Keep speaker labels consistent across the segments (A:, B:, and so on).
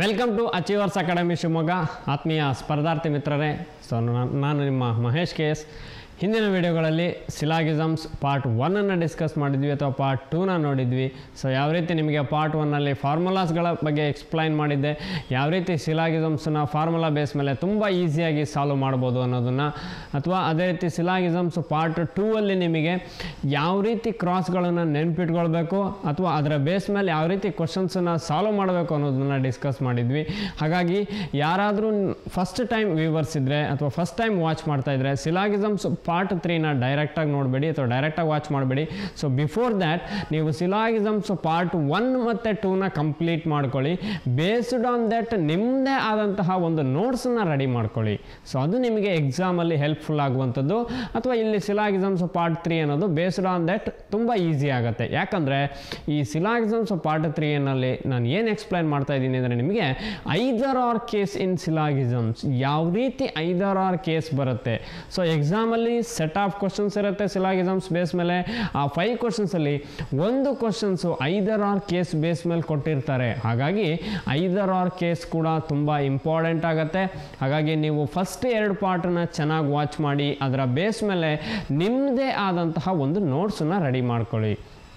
A: welcome to achievers academy Shivamogga ಆತ್ಮೀಯ ಸ್ಪರ್ಧಾರ್ಥಿ ಮಿತ್ರರೇ ಸೊ ನಾನು ನಿಮ್ಮ ಮಹೇಶ್ ಕೆ ಎಸ್ ಹಿಂದಿನ ವಿಡಿಯೋಗಳಲ್ಲಿ ಸಿಲಾಗಿಸಮ್ಸ್ ಪಾರ್ಟ್ ಒನ್ನನ್ನು ಡಿಸ್ಕಸ್ ಮಾಡಿದ್ವಿ ಅಥವಾ ಪಾರ್ಟ್ ಟೂನ ನೋಡಿದ್ವಿ ಸೊ ಯಾವ ರೀತಿ ನಿಮಗೆ ಪಾರ್ಟ್ ಒನ್ನಲ್ಲಿ ಫಾರ್ಮುಲಾಸ್ಗಳ ಬಗ್ಗೆ ಎಕ್ಸ್ಪ್ಲೈನ್ ಮಾಡಿದ್ದೆ ಯಾವ ರೀತಿ ಸಿಲಾಗಿಸಮ್ಸನ್ನ ಫಾರ್ಮುಲಾ ಬೇಸ್ ಮೇಲೆ ತುಂಬ ಈಸಿಯಾಗಿ ಸಾಲ್ವ್ ಮಾಡ್ಬೋದು ಅನ್ನೋದನ್ನು ಅಥವಾ ಅದೇ ರೀತಿ ಸಿಲಾಗಿಸಮ್ಸ್ ಪಾರ್ಟ್ ಟೂ ಅಲ್ಲಿ ನಿಮಗೆ ಯಾವ ರೀತಿ ಕ್ರಾಸ್ಗಳನ್ನು ನೆನ್ಪಿಟ್ಕೊಳ್ಬೇಕು ಅಥವಾ ಅದರ ಬೇಸ್ ಮೇಲೆ ಯಾವ ರೀತಿ ಕ್ವಶನ್ಸನ್ನು ಸಾಲ್ವ್ ಮಾಡಬೇಕು ಅನ್ನೋದನ್ನು ಡಿಸ್ಕಸ್ ಮಾಡಿದ್ವಿ ಹಾಗಾಗಿ ಯಾರಾದರೂ ಫಸ್ಟ್ ಟೈಮ್ ವ್ಯೂವರ್ಸ್ ಇದ್ದರೆ ಅಥವಾ ಫಸ್ಟ್ ಟೈಮ್ ವಾಚ್ ಮಾಡ್ತಾ ಇದ್ರೆ ಸಿಲಾಗಿಸಮ್ಸ್ ಪಾರ್ಟ್ ತ್ರೀನ ಡೈರೆಕ್ಟಾಗಿ ನೋಡಬೇಡಿ ಅಥವಾ ಡೈರೆಕ್ಟಾಗಿ ವಾಚ್ ಮಾಡಬೇಡಿ ಸೊ ಬಿಫೋರ್ ದ್ಯಾಟ್ ನೀವು ಸಿಲಾಗಿಸಮ್ಸ್ ಪಾರ್ಟ್ ಒನ್ ಮತ್ತು ಟೂನ ಕಂಪ್ಲೀಟ್ ಮಾಡ್ಕೊಳ್ಳಿ ಬೇಸ್ಡ್ ಆನ್ ದಟ್ ನಿಮ್ಮದೇ ಆದಂತಹ ಒಂದು ನೋಟ್ಸನ್ನು ರೆಡಿ ಮಾಡ್ಕೊಳ್ಳಿ ಸೊ ಅದು ನಿಮಗೆ ಎಕ್ಸಾಮಲ್ಲಿ ಹೆಲ್ಪ್ಫುಲ್ ಆಗುವಂಥದ್ದು ಅಥವಾ ಇಲ್ಲಿ ಸಿಲಾಗಿಸಮ್ಸ್ ಪಾರ್ಟ್ ತ್ರೀ ಅನ್ನೋದು ಬೇಸ್ಡ್ ಆನ್ ದಟ್ ತುಂಬ ಈಸಿ ಆಗುತ್ತೆ ಯಾಕಂದರೆ ಈ ಸಿಲಾಗಿಸಮ್ಸ್ ಪಾರ್ಟ್ ತ್ರೀಯಲ್ಲಿ ನಾನು ಏನು ಎಕ್ಸ್ಪ್ಲೈನ್ ಮಾಡ್ತಾ ಇದ್ದೀನಿ ಅಂದರೆ ನಿಮಗೆ either or case in syllogisms ಯಾವ ರೀತಿ ಐದರ್ ಆರ್ ಕೇಸ್ ಬರುತ್ತೆ ಸೊ ಎಕ್ಸಾಮಲ್ಲಿ ಸೆಟ್ ಆಫ್ ಕ್ವಶನ್ಸ್ ಇರುತ್ತೆ ಸಿಲಾಗಿಸಮ್ಸ್ ಬೇಸ್ ಮೇಲೆ ಆ ಫೈವ್ ಕ್ವಶನ್ಸಲ್ಲಿ ಒಂದು questions either or case base ಮೇಲೆ ಕೊಟ್ಟಿರ್ತಾರೆ ಹಾಗಾಗಿ ಐದರ್ ಆರ್ ಕೇಸ್ ಕೂಡ ತುಂಬ ಇಂಪಾರ್ಟೆಂಟ್ ಆಗುತ್ತೆ ಹಾಗಾಗಿ ನೀವು ಫಸ್ಟ್ ಎರಡು ಪಾರ್ಟನ್ನ ಚೆನ್ನಾಗಿ ವಾಚ್ ಮಾಡಿ ಅದರ ಬೇಸ್ ಮೇಲೆ ನಿಮ್ಮದೇ ಆದಂತಹ ಒಂದು ನೋಟ್ಸನ್ನು ರೆಡಿ ಮಾಡ್ಕೊಳ್ಳಿ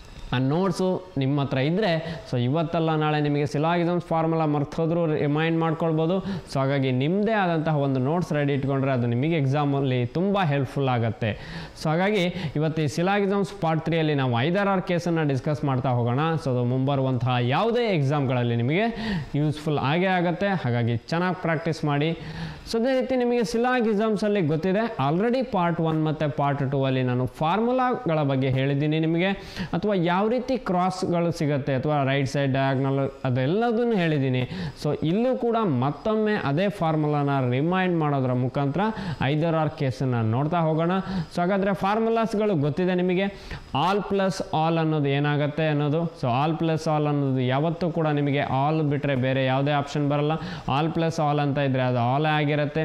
A: ಆ ನೋಟ್ಸು ನಿಮ್ಮ ಹತ್ರ ಇದ್ದರೆ ಸೊ ಇವತ್ತಲ್ಲ ನಾಳೆ ನಿಮಗೆ ಸಿಲಾಗಿಸಮ್ಸ್ ಫಾರ್ಮುಲಾ ಮರ್ತೋದ್ರೂ ರಿಮೈಂಡ್ ಮಾಡ್ಕೊಳ್ಬೋದು ಸೊ ಹಾಗಾಗಿ ನಿಮ್ಮದೇ ಆದಂತಹ ಒಂದು ನೋಟ್ಸ್ ರೆಡಿ ಇಟ್ಕೊಂಡ್ರೆ ಅದು ನಿಮಗೆ ಎಕ್ಸಾಮಲ್ಲಿ ತುಂಬ ಹೆಲ್ಪ್ಫುಲ್ ಆಗುತ್ತೆ ಸೊ ಹಾಗಾಗಿ ಇವತ್ತು ಈ ಸಿಲಾಗಿಸಮ್ಸ್ ಪಾರ್ಟ್ ತ್ರೀಯಲ್ಲಿ ನಾವು ಐದಾರು ಕೇಸನ್ನು ಡಿಸ್ಕಸ್ ಮಾಡ್ತಾ ಹೋಗೋಣ ಸೊ ಅದು ಮುಂಬರುವಂತಹ ಯಾವುದೇ ಎಕ್ಸಾಮ್ಗಳಲ್ಲಿ ನಿಮಗೆ ಯೂಸ್ಫುಲ್ ಆಗೇ ಆಗುತ್ತೆ ಹಾಗಾಗಿ ಚೆನ್ನಾಗಿ ಪ್ರಾಕ್ಟೀಸ್ ಮಾಡಿ ಸೊ ಅದೇ ರೀತಿ ನಿಮಗೆ ಸಿಲಾಗಿಸಮ್ಸಲ್ಲಿ ಗೊತ್ತಿದೆ ಆಲ್ರೆಡಿ ಪಾರ್ಟ್ ಒನ್ ಮತ್ತು ಪಾರ್ಟ್ ಟೂ ಅಲ್ಲಿ ನಾನು ಫಾರ್ಮುಲಾಗಳ ಬಗ್ಗೆ ಹೇಳಿದ್ದೀನಿ ನಿಮಗೆ ಅಥವಾ ಯಾವ ರೀತಿ ಕ್ರಾಸ್ಗಳು ಸಿಗುತ್ತೆ ಅಥವಾ ರೈಟ್ ಸೈಡ್ ಡಯಾಗ್ನಲ್ ಅದೆಲ್ಲದನ್ನು ಹೇಳಿದ್ದೀನಿ ಸೊ ಇಲ್ಲೂ ಕೂಡ ಮತ್ತೊಮ್ಮೆ ಅದೇ ಫಾರ್ಮುಲಾನ ರಿಮೈಂಡ್ ಮಾಡೋದ್ರ ಮುಖಾಂತರ ಐದರ್ ಆರ್ ಕೇಸನ್ನು ನೋಡ್ತಾ ಹೋಗೋಣ ಸೊ ಹಾಗಾದರೆ ಫಾರ್ಮುಲಾಸ್ಗಳು ಗೊತ್ತಿದೆ ನಿಮಗೆ ಆಲ್ ಪ್ಲಸ್ ಆಲ್ ಅನ್ನೋದು ಏನಾಗುತ್ತೆ ಅನ್ನೋದು ಸೊ ಆಲ್ ಪ್ಲಸ್ ಆಲ್ ಅನ್ನೋದು ಯಾವತ್ತೂ ಕೂಡ ನಿಮಗೆ ಆಲ್ ಬಿಟ್ಟರೆ ಬೇರೆ ಯಾವುದೇ ಆಪ್ಷನ್ ಬರಲ್ಲ ಆಲ್ ಪ್ಲಸ್ ಆಲ್ ಅಂತ ಇದ್ದರೆ ಅದು ಆಲೇ ಆಗಿರುತ್ತೆ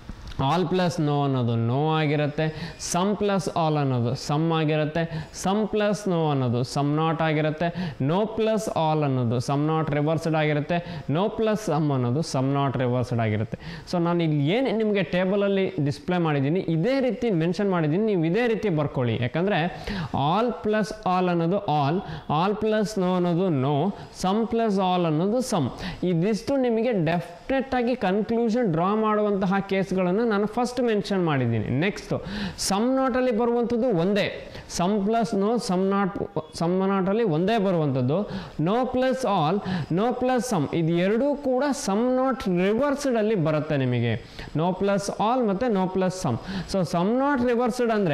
A: ಆಲ್ ಪ್ಲಸ್ ನೋ ಅನ್ನೋದು ನೋ ಆಗಿರುತ್ತೆ ಸಮ್ ಪ್ಲಸ್ ಆಲ್ ಅನ್ನೋದು ಸಮ್ ಆಗಿರುತ್ತೆ ಸಮ್ ಪ್ಲಸ್ ನೋ ಅನ್ನೋದು ಸಮ್ ನಾಟ್ ಆಗಿರುತ್ತೆ ನೋ ಪ್ಲಸ್ ಆಲ್ ಅನ್ನೋದು ಸಮ್ ನಾಟ್ ರಿವರ್ಸ್ಡ್ ಆಗಿರುತ್ತೆ ನೋ ಪ್ಲಸ್ ಸಮ್ ಅನ್ನೋದು ಸಮ್ ನಾಟ್ ರಿವರ್ಸ್ಡ್ ಆಗಿರುತ್ತೆ ಸೊ ನಾನು ಇಲ್ಲಿ ಏನು ನಿಮಗೆ ಟೇಬಲಲ್ಲಿ ಡಿಸ್ಪ್ಲೇ ಮಾಡಿದ್ದೀನಿ ಇದೇ ರೀತಿ ಮೆನ್ಷನ್ ಮಾಡಿದ್ದೀನಿ ನೀವು ಇದೇ ರೀತಿ ಬರ್ಕೊಳ್ಳಿ ಯಾಕಂದರೆ ಆಲ್ ಪ್ಲಸ್ ಆಲ್ ಅನ್ನೋದು ಆಲ್ ಆಲ್ ಪ್ಲಸ್ ನೋ ಅನ್ನೋದು ನೋ ಸಮ್ ಪ್ಲಸ್ ಆಲ್ ಅನ್ನೋದು ಸಮ್ ಇದಿಷ್ಟು ನಿಮಗೆ ಡೆಫಿನೆಟ್ ಆಗಿ ಕನ್ಕ್ಲೂಷನ್ ಡ್ರಾ ಮಾಡುವಂತಹ ಕೇಸ್ಗಳನ್ನು ನಾನು ಫಸ್ಟ್ ಮೆನ್ಷನ್ ಮಾಡಿದ್ದೀನಿ ನೆಕ್ಸ್ಟು ಸಮ್ ನಾಟಲ್ಲಿ ಬರುವಂಥದ್ದು ಒಂದೇ some plus no some not some ನಾಟಲ್ಲಿ ಒಂದೇ ಬರುವಂಥದ್ದು no plus all no plus some ಇದು ಎರಡೂ ಕೂಡ ಸಮ್ ನಾಟ್ ರಿವರ್ಸ್ಡಲ್ಲಿ ಬರುತ್ತೆ ನಿಮಗೆ ನೋ ಪ್ಲಸ್ ಆಲ್ ಮತ್ತು no plus some so some not reversed ಅಂದರೆ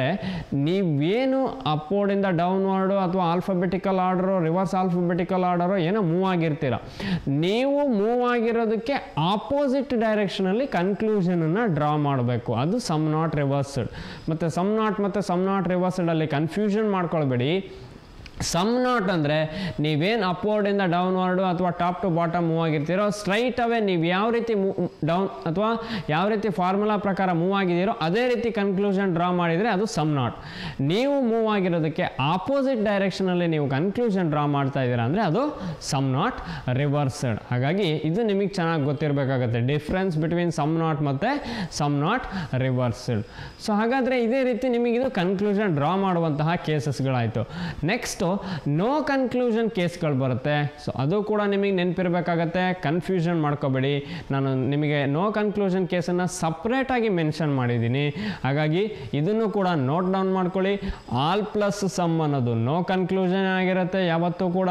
A: ನೀವೇನು ಅಪ್ವರ್ಡಿಂದ ಡೌನ್ವರ್ಡು ಅಥವಾ alphabetical order reverse alphabetical order ಏನೋ ಮೂವ್ ಆಗಿರ್ತೀರ ನೀವು ಮೂವ್ ಆಗಿರೋದಕ್ಕೆ ಆಪೋಸಿಟ್ ಡೈರೆಕ್ಷನಲ್ಲಿ ಕನ್ಕ್ಲೂಷನನ್ನು ಡ್ರಾ ಮಾಡಬೇಕು ಅದು ಸಮ್ ನಾಟ್ ರಿವರ್ಸ್ಡ್ ಮತ್ತು ಸಮ್ ನಾಟ್ ಮತ್ತು ಸಮ್ ನಾಟ್ ರಿವರ್ಸ್ಡಲ್ಲಿ ಕನ್ಫ್ಯೂಷನ್ ಮಾಡ್ಕೊಳ್ಬೇಡಿ ಸಮ್ ನಾಟ್ ಅಂದರೆ ನೀವೇನು ಅಪ್ವರ್ಡಿಂದ ಡೌನ್ವರ್ಡು ಅಥವಾ ಟಾಪ್ ಟು ಬಾಟಮ್ ಮೂವ್ ಆಗಿರ್ತೀರೋ ಸ್ಟ್ರೈಟ್ ಅವೇ ನೀವು ಯಾವ ರೀತಿ ಮೂವ್ ಡೌನ್ ಅಥವಾ ಯಾವ ರೀತಿ ಫಾರ್ಮುಲಾ ಪ್ರಕಾರ ಮೂವ್ ಆಗಿದ್ದೀರೋ ಅದೇ ರೀತಿ ಕನ್ಕ್ಲೂಷನ್ ಡ್ರಾ ಮಾಡಿದರೆ ಅದು ಸಮ್ ನಾಟ್ ನೀವು ಮೂವ್ ಆಗಿರೋದಕ್ಕೆ ಆಪೋಸಿಟ್ ಡೈರೆಕ್ಷನಲ್ಲಿ ನೀವು ಕನ್ಕ್ಲೂಷನ್ ಡ್ರಾ ಮಾಡ್ತಾ ಇದ್ದೀರಾ ಅಂದರೆ ಅದು ಸಮ್ ನಾಟ್ ರಿವರ್ಸ್ಡ್ ಹಾಗಾಗಿ ಇದು ನಿಮಗೆ ಚೆನ್ನಾಗಿ ಗೊತ್ತಿರಬೇಕಾಗತ್ತೆ ಡಿಫ್ರೆನ್ಸ್ ಬಿಟ್ವೀನ್ ಸಮ್ ನಾಟ್ ಮತ್ತು ಸಮ್ ನಾಟ್ ರಿವರ್ಸ್ಡ್ ಸೊ ಹಾಗಾದರೆ ಇದೇ ರೀತಿ ನಿಮಗಿದು ಕನ್ಕ್ಲೂಷನ್ ಡ್ರಾ ಮಾಡುವಂತಹ ಕೇಸಸ್ಗಳಾಯಿತು ನೆಕ್ಸ್ಟು ನೋ ಕನ್ಕ್ಲೂಷನ್ ಕೇಸ್ಗಳು ಬರುತ್ತೆ ಸೊ ಅದು ಕೂಡ ನಿಮಗೆ ನೆನಪಿರಬೇಕಾಗತ್ತೆ ಕನ್ಫ್ಯೂಷನ್ ಮಾಡ್ಕೋಬೇಡಿ ನಾನು ನಿಮಗೆ ನೋ ಕನ್ಕ್ಲೂಷನ್ ಕೇಸನ್ನು ಸಪ್ರೇಟಾಗಿ ಮೆನ್ಷನ್ ಮಾಡಿದ್ದೀನಿ ಹಾಗಾಗಿ ಇದನ್ನು ಕೂಡ ನೋಟ್ ಡೌನ್ ಮಾಡ್ಕೊಳ್ಳಿ ಆಲ್ ಪ್ಲಸ್ ಸಮ್ ಅನ್ನೋದು ನೋ ಕನ್ಕ್ಲೂಷನ್ ಆಗಿರುತ್ತೆ ಯಾವತ್ತೂ ಕೂಡ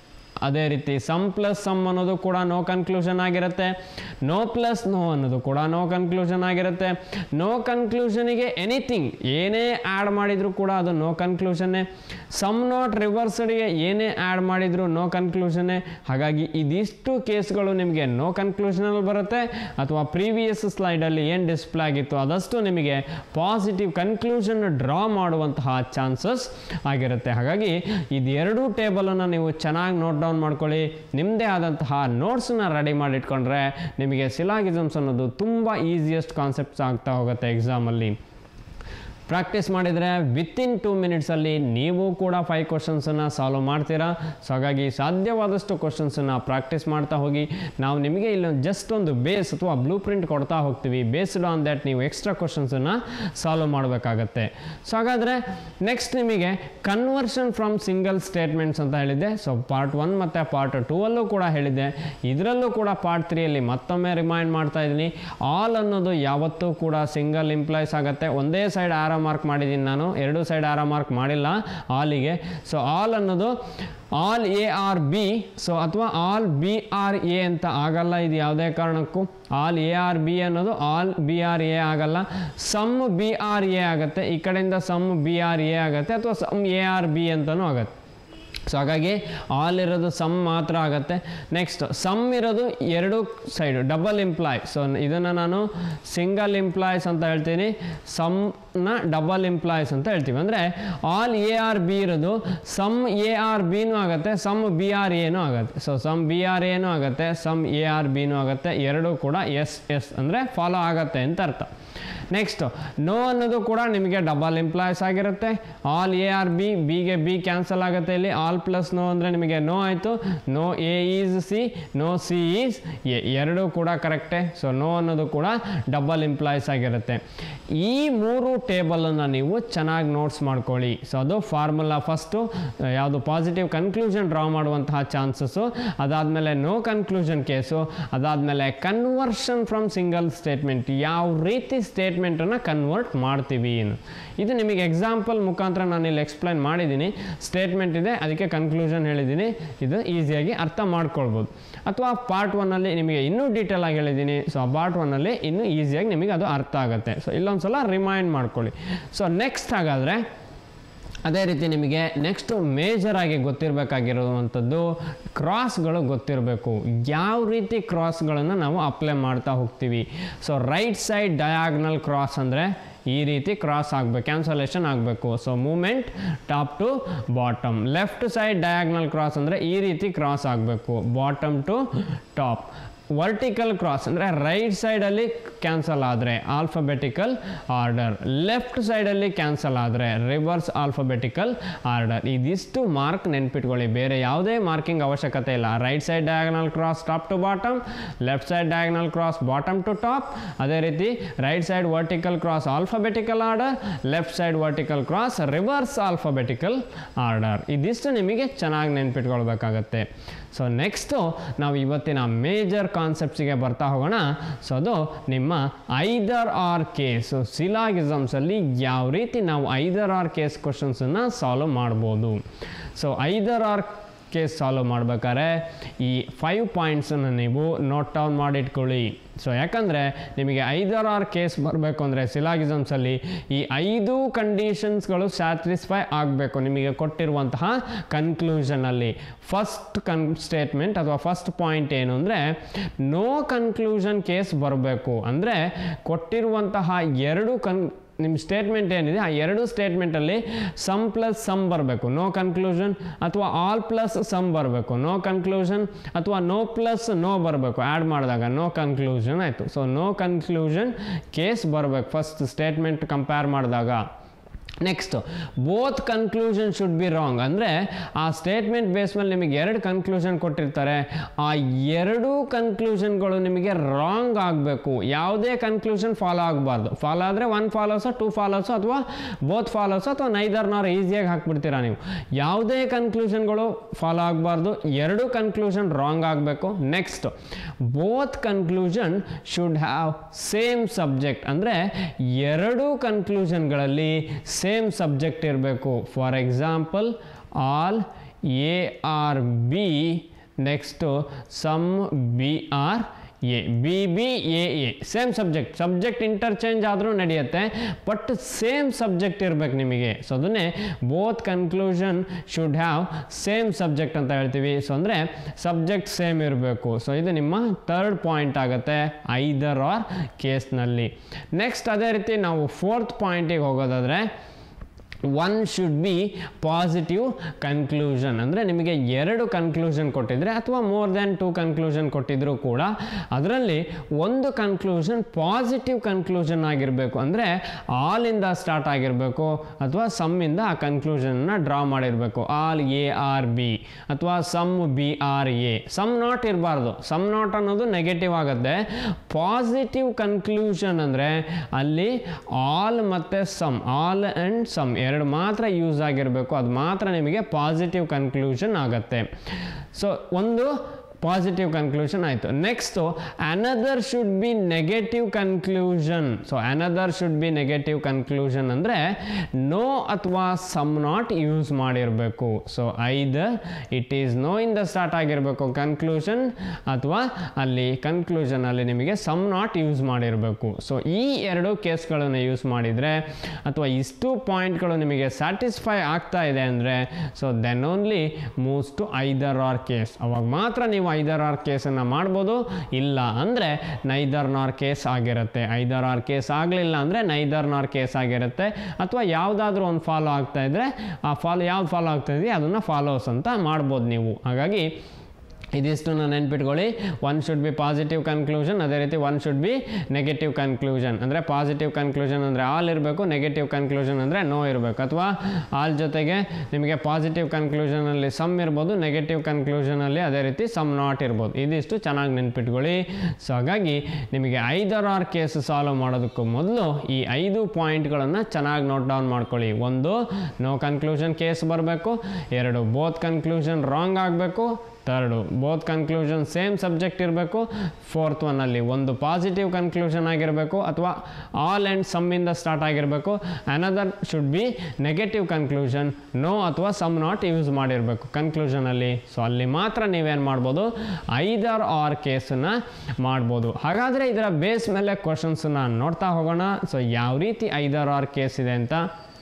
A: ಅದೇ ರೀತಿ ಸಮ್ ಪ್ಲಸ್ ಸಮ್ ಅನ್ನೋದು ಕೂಡ ನೋ ಕನ್ಕ್ಲೂಷನ್ ಆಗಿರುತ್ತೆ ನೋ ಪ್ಲಸ್ ನೋ ಅನ್ನೋದು ಕೂಡ ನೋ ಕನ್ಕ್ಲೂಷನ್ ಆಗಿರುತ್ತೆ ನೋ ಕನ್ಕ್ಲೂಷನಿಗೆ ಎನಿಥಿಂಗ್ ಏನೇ ಆ್ಯಡ್ ಮಾಡಿದರೂ ಕೂಡ ಅದು ನೋ ಕನ್ಕ್ಲೂಷನ್ನೇ ಸಮ್ ನಾಟ್ ರಿವರ್ಸ್ಡ್ಗೆ ಏನೇ ಆ್ಯಡ್ ಮಾಡಿದರೂ ನೋ ಕನ್ಕ್ಲೂಷನ್ನೇ ಹಾಗಾಗಿ ಇದಿಷ್ಟು ಕೇಸ್ಗಳು ನಿಮಗೆ ನೋ ಕನ್ಕ್ಲೂಷನಲ್ಲಿ ಬರುತ್ತೆ ಅಥವಾ ಪ್ರೀವಿಯಸ್ ಸ್ಲೈಡಲ್ಲಿ ಏನು ಡಿಸ್ಪ್ಲೇ ಆಗಿತ್ತು ಅದಷ್ಟು ನಿಮಗೆ ಪಾಸಿಟಿವ್ ಕನ್ಕ್ಲೂಷನ್ ಡ್ರಾ ಮಾಡುವಂತಹ ಚಾನ್ಸಸ್ ಆಗಿರುತ್ತೆ ಹಾಗಾಗಿ ಇದೆರಡೂ ಟೇಬಲನ್ನು ನೀವು ಚೆನ್ನಾಗಿ ನೋಟ್ ಡೌನ್ ಮಾಡ್ಕೊಳ್ಳಿ ನಿಮ್ಮದೇ ಆದಂತಹ ನೋಟ್ಸನ್ನ ರೆಡಿ ಮಾಡಿಟ್ಕೊಂಡ್ರೆ ನಿಮಗೆ ಸಿಲಾಗಿಸಮ್ಸ್ ಅನ್ನೋದು ತುಂಬ ಈಸಿಯೆಸ್ಟ್ ಕಾನ್ಸೆಪ್ಟ್ಸ್ ಆಗ್ತಾ ಹೋಗುತ್ತೆ ಎಕ್ಸಾಮಲ್ಲಿ ಪ್ರಾಕ್ಟೀಸ್ ಮಾಡಿದರೆ ವಿತಿನ್ ಟೂ ಮಿನಿಟ್ಸಲ್ಲಿ ನೀವು ಕೂಡ ಫೈವ್ ಕ್ವಶನ್ಸನ್ನು ಸಾಲ್ವ್ ಮಾಡ್ತೀರಾ ಸೊ ಹಾಗಾಗಿ ಸಾಧ್ಯವಾದಷ್ಟು ಕ್ವಶನ್ಸನ್ನು ಪ್ರಾಕ್ಟೀಸ್ ಮಾಡ್ತಾ ಹೋಗಿ ನಾವು ನಿಮಗೆ ಇಲ್ಲೊಂದು ಜಸ್ಟ್ ಒಂದು ಬೇಸ್ ಅಥವಾ ಬ್ಲೂ ಪ್ರಿಂಟ್ ಕೊಡ್ತಾ ಹೋಗ್ತೀವಿ ಬೇಸ್ಡ್ ಆನ್ ದ್ಯಾಟ್ ನೀವು ಎಕ್ಸ್ಟ್ರಾ ಕ್ವಶನ್ಸನ್ನು ಸಾಲ್ವ್ ಮಾಡಬೇಕಾಗತ್ತೆ ಸೊ ಹಾಗಾದರೆ ನೆಕ್ಸ್ಟ್ ನಿಮಗೆ ಕನ್ವರ್ಷನ್ ಫ್ರಮ್ ಸಿಂಗಲ್ ಸ್ಟೇಟ್ಮೆಂಟ್ಸ್ ಅಂತ ಹೇಳಿದ್ದೆ ಸೊ ಪಾರ್ಟ್ ಒನ್ ಮತ್ತು ಪಾರ್ಟ್ ಟೂ ಅಲ್ಲೂ ಕೂಡ ಹೇಳಿದ್ದೆ ಇದರಲ್ಲೂ ಕೂಡ ಪಾರ್ಟ್ ತ್ರೀಯಲ್ಲಿ ಮತ್ತೊಮ್ಮೆ ರಿಮೈಂಡ್ ಮಾಡ್ತಾ ಇದ್ದೀನಿ ಆಲ್ ಅನ್ನೋದು ಯಾವತ್ತೂ ಕೂಡ ಸಿಂಗಲ್ ಇಂಪ್ಲಾಯ್ಸ್ ಆಗುತ್ತೆ ಒಂದೇ ಸೈಡ್ ಆರ ಮಾರ್ಕ್ ಮಾಡಿದ್ದೀನಿ ನಾನು ಎರಡು ಸೈಡ್ ಆರ ಮಾರ್ಕ್ ಮಾಡಿಲ್ಲ ಆಲಿಗೆ ಸೊ ಆಲ್ ಅನ್ನೋದು all A are B so ಅಥವಾ ಆಲ್ ಬಿ ಆರ್ ಎ ಅಂತ ಆಗಲ್ಲ ಇದು ಯಾವುದೇ ಕಾರಣಕ್ಕೂ ಆಲ್ ಎ ಆರ್ ಬಿ ಅನ್ನೋದು ಆಲ್ ಬಿ ಆರ್ ಎ ಆಗಲ್ಲ ಸಮ್ ಬಿ ಆರ್ ಎ ಆಗುತ್ತೆ ಈ ಕಡೆಯಿಂದ ಸಮ್ ಬಿ ಆರ್ ಎ ಆಗುತ್ತೆ ಅಥವಾ ಸಮ್ ಎ ಆರ್ ಬಿ ಅಂತಲೂ ಆಗುತ್ತೆ ಸೊ ಹಾಗಾಗಿ ಆಲ್ ಇರೋದು ಸಮ್ ಮಾತ್ರ ಆಗುತ್ತೆ ನೆಕ್ಸ್ಟ್ ಸಮ್ ಇರೋದು ಎರಡು ಸೈಡು ಡಬಲ್ ಇಂಪ್ಲಾಯ್ ಸೊ ಇದನ್ನು ನಾನು ಸಿಂಗಲ್ ಇಂಪ್ಲಾಯ್ಸ್ ಅಂತ ಹೇಳ್ತೀನಿ ಸಮ್ನ ಡಬಲ್ ಇಂಪ್ಲಾಯ್ಸ್ ಅಂತ ಹೇಳ್ತೀವಿ ಅಂದರೆ ಆಲ್ ಎ ಆರ್ ಬಿ ಇರೋದು ಸಮ್ ಎ ಆರ್ ಬಿನೂ ಆಗುತ್ತೆ ಸಮ್ ಬಿ ಆರ್ ಎನೂ ಆಗುತ್ತೆ ಸೊ ಸಮ್ ಬಿ ಆರ್ ಎನೂ ಆಗುತ್ತೆ ಸಮ್ ಎ ಆರ್ ಬಿನೂ ಆಗುತ್ತೆ ಎರಡೂ ಕೂಡ ಎಸ್ ಎಸ್ ಅಂದರೆ ಫಾಲೋ ಆಗುತ್ತೆ ಅಂತ ಅರ್ಥ ನೆಕ್ಸ್ಟ್ ನೋ ಅನ್ನೋದು ಕೂಡ ನಿಮಗೆ ಡಬಲ್ ಇಂಪ್ಲಾಯ್ಸ್ ಆಗಿರುತ್ತೆ ಆಲ್ ಎ ಆರ್ ಬಿ ಬಿಗೆ ಬಿ ಕ್ಯಾನ್ಸಲ್ ಆಗುತ್ತೆ ಇಲ್ಲಿ ಆಲ್ ಪ್ಲಸ್ ನೋ ಅಂದರೆ ನಿಮಗೆ ನೋ ಆಯಿತು no A is C no C is A ಎರಡೂ ಕೂಡ ಕರೆಕ್ಟೇ ಸೊ ನೋ ಅನ್ನೋದು ಕೂಡ ಡಬಲ್ ಇಂಪ್ಲಾಯ್ಸ್ ಆಗಿರುತ್ತೆ ಈ ಮೂರು ಟೇಬಲನ್ನು ನೀವು ಚೆನ್ನಾಗಿ ನೋಟ್ಸ್ ಮಾಡ್ಕೊಳ್ಳಿ ಸೊ ಅದು ಫಾರ್ಮುಲಾ ಫಸ್ಟು ಯಾವುದು ಪಾಸಿಟಿವ್ ಕನ್ಕ್ಲೂಷನ್ ಡ್ರಾ ಮಾಡುವಂತಹ ಚಾನ್ಸಸ್ಸು ಅದಾದಮೇಲೆ ನೋ ಕನ್ಕ್ಲೂಷನ್ ಕೇಸು ಅದಾದಮೇಲೆ ಕನ್ವರ್ಷನ್ ಫ್ರಮ್ ಸಿಂಗಲ್ ಸ್ಟೇಟ್ಮೆಂಟ್ ಯಾವ ರೀತಿ ಸ್ಟೇಟ್ಮೆಂಟನ್ನು ಕನ್ವರ್ಟ್ ಮಾಡ್ತೀವಿ ಏನು ಇದು ನಿಮಗೆ ಎಕ್ಸಾಂಪಲ್ ಮುಖಾಂತರ ನಾನು ಇಲ್ಲಿ ಎಕ್ಸ್ಪ್ಲೈನ್ ಮಾಡಿದ್ದೀನಿ ಸ್ಟೇಟ್ಮೆಂಟ್ ಇದೆ ಅದಕ್ಕೆ ಕನ್ಕ್ಲೂಷನ್ ಹೇಳಿದ್ದೀನಿ ಇದು ಈಸಿಯಾಗಿ ಅರ್ಥ ಮಾಡ್ಕೊಳ್ಬೋದು ಅಥವಾ ಪಾರ್ಟ್ ಒನ್ನಲ್ಲಿ ನಿಮಗೆ ಇನ್ನೂ ಡೀಟೇಲ್ ಆಗಿ ಹೇಳಿದ್ದೀನಿ ಸೊ ಆ ಪಾರ್ಟ್ ಒನ್ನಲ್ಲಿ ಇನ್ನೂ ಈಸಿಯಾಗಿ ನಿಮಗೆ ಅದು ಅರ್ಥ ಆಗುತ್ತೆ ಸೊ ಇಲ್ಲೊಂದು ಸಲ ರಿಮೈಂಡ್ ಮಾಡ್ಕೊಳ್ಳಿ ಸೊ ನೆಕ್ಸ್ಟ್ ಹಾಗಾದರೆ ಅದೇ ರೀತಿ ನಿಮಗೆ ನೆಕ್ಸ್ಟು ಮೇಜರ್ ಆಗಿ ಗೊತ್ತಿರಬೇಕಾಗಿರುವಂಥದ್ದು ಕ್ರಾಸ್ಗಳು ಗೊತ್ತಿರಬೇಕು ಯಾವ ರೀತಿ ಕ್ರಾಸ್ಗಳನ್ನು ನಾವು ಅಪ್ಲೈ ಮಾಡ್ತಾ ಹೋಗ್ತೀವಿ so right side diagonal cross ಅಂದರೆ ಈ ರೀತಿ ಕ್ರಾಸ್ ಆಗಬೇಕು ಕ್ಯಾನ್ಸಲೇಷನ್ ಆಗಬೇಕು so moment top to bottom left side diagonal cross ಅಂದರೆ ಈ ರೀತಿ ಕ್ರಾಸ್ ಆಗಬೇಕು bottom to top vertical cross ಅಂದರೆ ರೈಟ್ ಸೈಡಲ್ಲಿ ಕ್ಯಾನ್ಸಲ್ ಆದರೆ ಆಲ್ಫಾಬೆಟಿಕಲ್ ಆರ್ಡರ್ ಲೆಫ್ಟ್ ಸೈಡಲ್ಲಿ ಕ್ಯಾನ್ಸಲ್ ಆದರೆ ರಿವರ್ಸ್ ಆಲ್ಫಾಬೆಟಿಕಲ್ ಆರ್ಡರ್ ಇದಿಷ್ಟು ಮಾರ್ಕ್ ನೆನ್ಪಿಟ್ಕೊಳ್ಳಿ ಬೇರೆ ಯಾವುದೇ ಮಾರ್ಕಿಂಗ್ ಅವಶ್ಯಕತೆ ಇಲ್ಲ right side diagonal cross top to bottom left side diagonal cross bottom to top ಅದೇ ರೀತಿ right side vertical cross alphabetical order left side vertical cross reverse alphabetical order ಇದಿಷ್ಟು ನಿಮಗೆ ಚೆನ್ನಾಗಿ ನೆನ್ಪಿಟ್ಕೊಳ್ಬೇಕಾಗತ್ತೆ ಸೊ ನೆಕ್ಸ್ಟು ನಾವು ಇವತ್ತಿನ ಮೇಜರ್ ಕಾನ್ಸೆಪ್ಟ್ಸಿಗೆ ಬರ್ತಾ ಹೋಗೋಣ ಸೊ ಅದು ನಿಮ್ಮ ಐದರ್ ಆರ್ ಕೇಸು ಸಿಲಾಗಿಸಮ್ಸಲ್ಲಿ ಯಾವ ರೀತಿ ನಾವು ಐದರ್ ಆರ್ ಕೇಸ್ ಕ್ವಶನ್ಸನ್ನು ಸಾಲ್ವ್ ಮಾಡ್ಬೋದು so either or case solve ಮಾಡ್ಬೇಕಾದ್ರೆ ಈ ಫೈವ್ ಪಾಯಿಂಟ್ಸನ್ನು ನೀವು ನೋಟ್ ಡೌನ್ ಮಾಡಿಟ್ಕೊಳ್ಳಿ ಸೊ ಯಾಕಂದರೆ ನಿಮಗೆ ಐದರ್ ಆರ್ ಕೇಸ್ ಬರಬೇಕು ಅಂದರೆ ಸಿಲಾಗಿಸಮ್ಸಲ್ಲಿ ಈ ಐದು ಕಂಡೀಷನ್ಸ್ಗಳು ಸ್ಯಾಟಿಸ್ಫೈ ಆಗಬೇಕು ನಿಮಗೆ ಕೊಟ್ಟಿರುವಂತಹ ಕನ್ಕ್ಲೂಷನಲ್ಲಿ ಫಸ್ಟ್ ಕನ್ ಸ್ಟೇಟ್ಮೆಂಟ್ ಅಥವಾ ಫಸ್ಟ್ ಪಾಯಿಂಟ್ ಏನು ಅಂದರೆ ನೋ ಕನ್ಕ್ಲೂಷನ್ ಕೇಸ್ ಬರಬೇಕು ಅಂದರೆ ಕೊಟ್ಟಿರುವಂತಹ ಎರಡು ಕನ್ ನಿಮ್ಮ ಸ್ಟೇಟ್ಮೆಂಟ್ ಏನಿದೆ ಆ ಎರಡು ಸ್ಟೇಟ್ಮೆಂಟಲ್ಲಿ ಸಮ್ ಪ್ಲಸ್ ಸಮ್ ಬರಬೇಕು ನೋ ಕನ್ಕ್ಲೂಷನ್ ಅಥವಾ ಆಲ್ ಪ್ಲಸ್ ಸಮ್ ಬರಬೇಕು ನೋ ಕನ್ಕ್ಲೂಷನ್ ಅಥವಾ ನೋ ಪ್ಲಸ್ ನೋ ಬರಬೇಕು ಆ್ಯಡ್ ಮಾಡಿದಾಗ ನೋ ಕನ್ಕ್ಲೂಷನ್ ಆಯಿತು ಸೊ ನೋ ಕನ್ಕ್ಲೂಷನ್ ಕೇಸ್ ಬರಬೇಕು ಫಸ್ಟ್ ಸ್ಟೇಟ್ಮೆಂಟ್ ಕಂಪೇರ್ ಮಾಡಿದಾಗ next both conclusion should be wrong ಅಂದರೆ ಆ ಸ್ಟೇಟ್ಮೆಂಟ್ ಬೇಸ್ ಮೇಲೆ ನಿಮಗೆ ಎರಡು ಕನ್ಕ್ಲೂಷನ್ ಕೊಟ್ಟಿರ್ತಾರೆ ಆ ಎರಡೂ ಕನ್ಕ್ಲೂಷನ್ಗಳು ನಿಮಗೆ ರಾಂಗ್ ಆಗಬೇಕು ಯಾವುದೇ ಕನ್ಕ್ಲೂಷನ್ ಫಾಲೋ ಆಗಬಾರ್ದು ಫಾಲೋ ಆದರೆ ಒನ್ ಫಾಲೋಸೋ ಟೂ ಫಾಲೋಸೋ ಅಥವಾ ಬೋತ್ ಫಾಲೋಸೋ ಅಥವಾ ನೈದರ್ನಾರು ಈಸಿಯಾಗಿ ಹಾಕ್ಬಿಡ್ತೀರಾ ನೀವು ಯಾವುದೇ ಕನ್ಕ್ಲೂಷನ್ಗಳು ಫಾಲೋ ಆಗಬಾರ್ದು ಎರಡು ಕನ್ಕ್ಲೂಷನ್ ರಾಂಗ್ ಆಗಬೇಕು next both conclusion should have same subject ಅಂದರೆ ಎರಡೂ ಕನ್ಕ್ಲೂಷನ್ಗಳಲ್ಲಿ ಸೇಮ್ ಸಬ್ಜೆಕ್ಟ್ ಇರಬೇಕು for example all A are B next some B are A B B A A same subject subject interchange ಆದರೂ ನಡೆಯುತ್ತೆ but same subject ಇರಬೇಕು ನಿಮಗೆ so ಅದನ್ನೇ both conclusion should have same subject ಅಂತ ಹೇಳ್ತೀವಿ so ಅಂದರೆ subject same ಇರಬೇಕು so ಇದು ನಿಮ್ಮ ಥರ್ಡ್ ಪಾಯಿಂಟ್ ಆಗುತ್ತೆ ಐದರ್ ಆರ್ ಕೇಸ್ನಲ್ಲಿ ನೆಕ್ಸ್ಟ್ ಅದೇ ರೀತಿ ನಾವು ಫೋರ್ತ್ ಪಾಯಿಂಟಿಗೆ ಹೋಗೋದಾದರೆ one should be positive conclusion ಅಂದರೆ ನಿಮಗೆ ಎರಡು ಕನ್ಕ್ಲೂಷನ್ ಕೊಟ್ಟಿದ್ರೆ ಅಥವಾ ಮೋರ್ ದ್ಯಾನ್ ಟು ಕನ್ಕ್ಲೂಷನ್ ಕೊಟ್ಟಿದ್ರು ಕೂಡ ಅದರಲ್ಲಿ ಒಂದು ಕನ್ಕ್ಲೂಷನ್ ಪಾಸಿಟಿವ್ ಕನ್ಕ್ಲೂಷನ್ ಆಗಿರಬೇಕು ಅಂದರೆ ಆಲಿಂದ ಸ್ಟಾರ್ಟ್ ಆಗಿರಬೇಕು ಅಥವಾ ಸಮ್ಮಿಂದ ಆ ಕನ್ಕ್ಲೂಷನ್ನ ಡ್ರಾ ಮಾಡಿರಬೇಕು ಆಲ್ ಎ ಆರ್ ಬಿ ಅಥವಾ some B are A some not ಇರಬಾರ್ದು ಸಮ್ ನಾಟ್ ಅನ್ನೋದು ನೆಗೆಟಿವ್ ಆಗುತ್ತೆ ಪಾಸಿಟಿವ್ ಕನ್ಕ್ಲೂಷನ್ ಅಂದರೆ ಅಲ್ಲಿ ಆಲ್ ಮತ್ತು ಸಮ್ ಆಲ್ ಆ್ಯಂಡ್ ಸಮ್ ಎರಡು ಮಾತ್ರ ಯೂಸ್ ಆಗಿರಬೇಕು ಅದು ಮಾತ್ರ ನಿಮಗೆ ಪಾಸಿಟಿವ್ ಕನ್ಕ್ಲೂಷನ್ ಆಗುತ್ತೆ ಸೊ ಒಂದು ಪಾಸಿಟಿವ್ ಕನ್ಕ್ಲೂಷನ್ ಆಯಿತು next another should be negative conclusion so another should be negative conclusion ಅಂದರೆ ನೋ ಅಥವಾ ಸಮ್ ನಾಟ್ ಯೂಸ್ ಮಾಡಿರಬೇಕು so either it is no ಇಂದ ಸ್ಟಾರ್ಟ್ ಆಗಿರಬೇಕು ಕನ್ಕ್ಲೂಷನ್ ಅಥವಾ ಅಲ್ಲಿ ಕನ್ಕ್ಲೂಷನಲ್ಲಿ ನಿಮಗೆ ಸಮ್ ನಾಟ್ ಯೂಸ್ ಮಾಡಿರಬೇಕು ಸೊ ಈ ಎರಡು ಕೇಸ್ಗಳನ್ನು ಯೂಸ್ ಮಾಡಿದರೆ ಅಥವಾ ಇಷ್ಟು ಪಾಯಿಂಟ್ಗಳು ನಿಮಗೆ ಸ್ಯಾಟಿಸ್ಫೈ ಆಗ್ತಾ ಇದೆ ಅಂದರೆ so then only moves to either or case ಅವಾಗ ಮಾತ್ರ ನೀವು ಐದರ್ ಆರ್ ಕೇಸನ್ನು ಮಾಡ್ಬೋದು ಇಲ್ಲ ಅಂದರೆ ನೈದರ್ ನಾರ್ ಕೇಸ್ ಆಗಿರುತ್ತೆ ಐದರ್ ಆರ್ ಕೇಸ್ ಆಗಲಿಲ್ಲ ಅಂದರೆ ನೈದರ್ ನಾರ್ ಕೇಸ್ ಆಗಿರುತ್ತೆ ಅಥವಾ ಯಾವುದಾದ್ರೂ ಒಂದು ಫಾಲೋ ಆಗ್ತಾ ಇದ್ದರೆ ಆ ಫಾಲೋ ಯಾವ್ದು ಫಾಲೋ ಆಗ್ತಾ ಇದೆಯೋ ಅದನ್ನು ಫಾಲೋಸ್ ಅಂತ ಮಾಡ್ಬೋದು ನೀವು ಹಾಗಾಗಿ ಇದಿಷ್ಟನ್ನು ನೆನ್ಪಿಟ್ಕೊಳ್ಳಿ one should be positive conclusion ಅದೇ ರೀತಿ one should be negative conclusion ಅಂದರೆ ಪಾಸಿಟಿವ್ ಕನ್ಕ್ಲೂಷನ್ ಅಂದರೆ ಆಲ್ ಇರಬೇಕು ನೆಗೆಟಿವ್ ಕನ್ಕ್ಲೂಷನ್ ಅಂದರೆ ನೋ ಇರಬೇಕು ಅಥವಾ ಆಲ್ ಜೊತೆಗೆ ನಿಮಗೆ ಪಾಸಿಟಿವ್ ಕನ್ಕ್ಲೂಷನಲ್ಲಿ ಸಮ್ ಇರ್ಬೋದು ನೆಗೆಟಿವ್ ಕನ್ಕ್ಲೂಷನಲ್ಲಿ ಅದೇ ರೀತಿ ಸಮ್ ನಾಟ್ ಇರ್ಬೋದು ಇದಿಷ್ಟು ಚೆನ್ನಾಗಿ ನೆನ್ಪಿಟ್ಕೊಳ್ಳಿ ಸೊ ಹಾಗಾಗಿ ನಿಮಗೆ ಐದರ್ ಆರ್ ಕೇಸ್ ಸಾಲ್ವ್ ಮಾಡೋದಕ್ಕೂ ಮೊದಲು ಈ ಐದು ಪಾಯಿಂಟ್ಗಳನ್ನು ಚೆನ್ನಾಗಿ ನೋಟ್ ಡೌನ್ ಮಾಡ್ಕೊಳ್ಳಿ ಒಂದು ನೋ ಕನ್ಕ್ಲೂಷನ್ ಕೇಸ್ ಬರಬೇಕು ಎರಡು ಬೋತ್ ಕನ್ಕ್ಲೂಷನ್ ರಾಂಗ್ ಆಗಬೇಕು third both conclusion same subject ಇರಬೇಕು ಫೋರ್ತ್ ಒನ್ನಲ್ಲಿ ಒಂದು ಪಾಸಿಟಿವ್ ಕನ್ಕ್ಲೂಷನ್ ಆಗಿರಬೇಕು ಅಥವಾ ಆಲ್ ಆ್ಯಂಡ್ ಸಮ್ಮಿಂದ ಸ್ಟಾರ್ಟ್ ಆಗಿರಬೇಕು another should be negative conclusion no ಅಥವಾ ಸಮ್ ನಾಟ್ ಯೂಸ್ ಮಾಡಿರಬೇಕು ಕನ್ಕ್ಲೂಷನಲ್ಲಿ ಸೊ ಅಲ್ಲಿ ಮಾತ್ರ ನೀವೇನು ಮಾಡ್ಬೋದು ಐದರ್ ಆರ್ ಕೇಸನ್ನು ಮಾಡ್ಬೋದು ಹಾಗಾದರೆ ಇದರ ಬೇಸ್ ಮೇಲೆ ಕ್ವಶನ್ಸನ್ನ ನೋಡ್ತಾ ಹೋಗೋಣ ಸೊ ಯಾವ ರೀತಿ ಐದರ್ ಆರ್ ಕೇಸ್ ಇದೆ ಅಂತ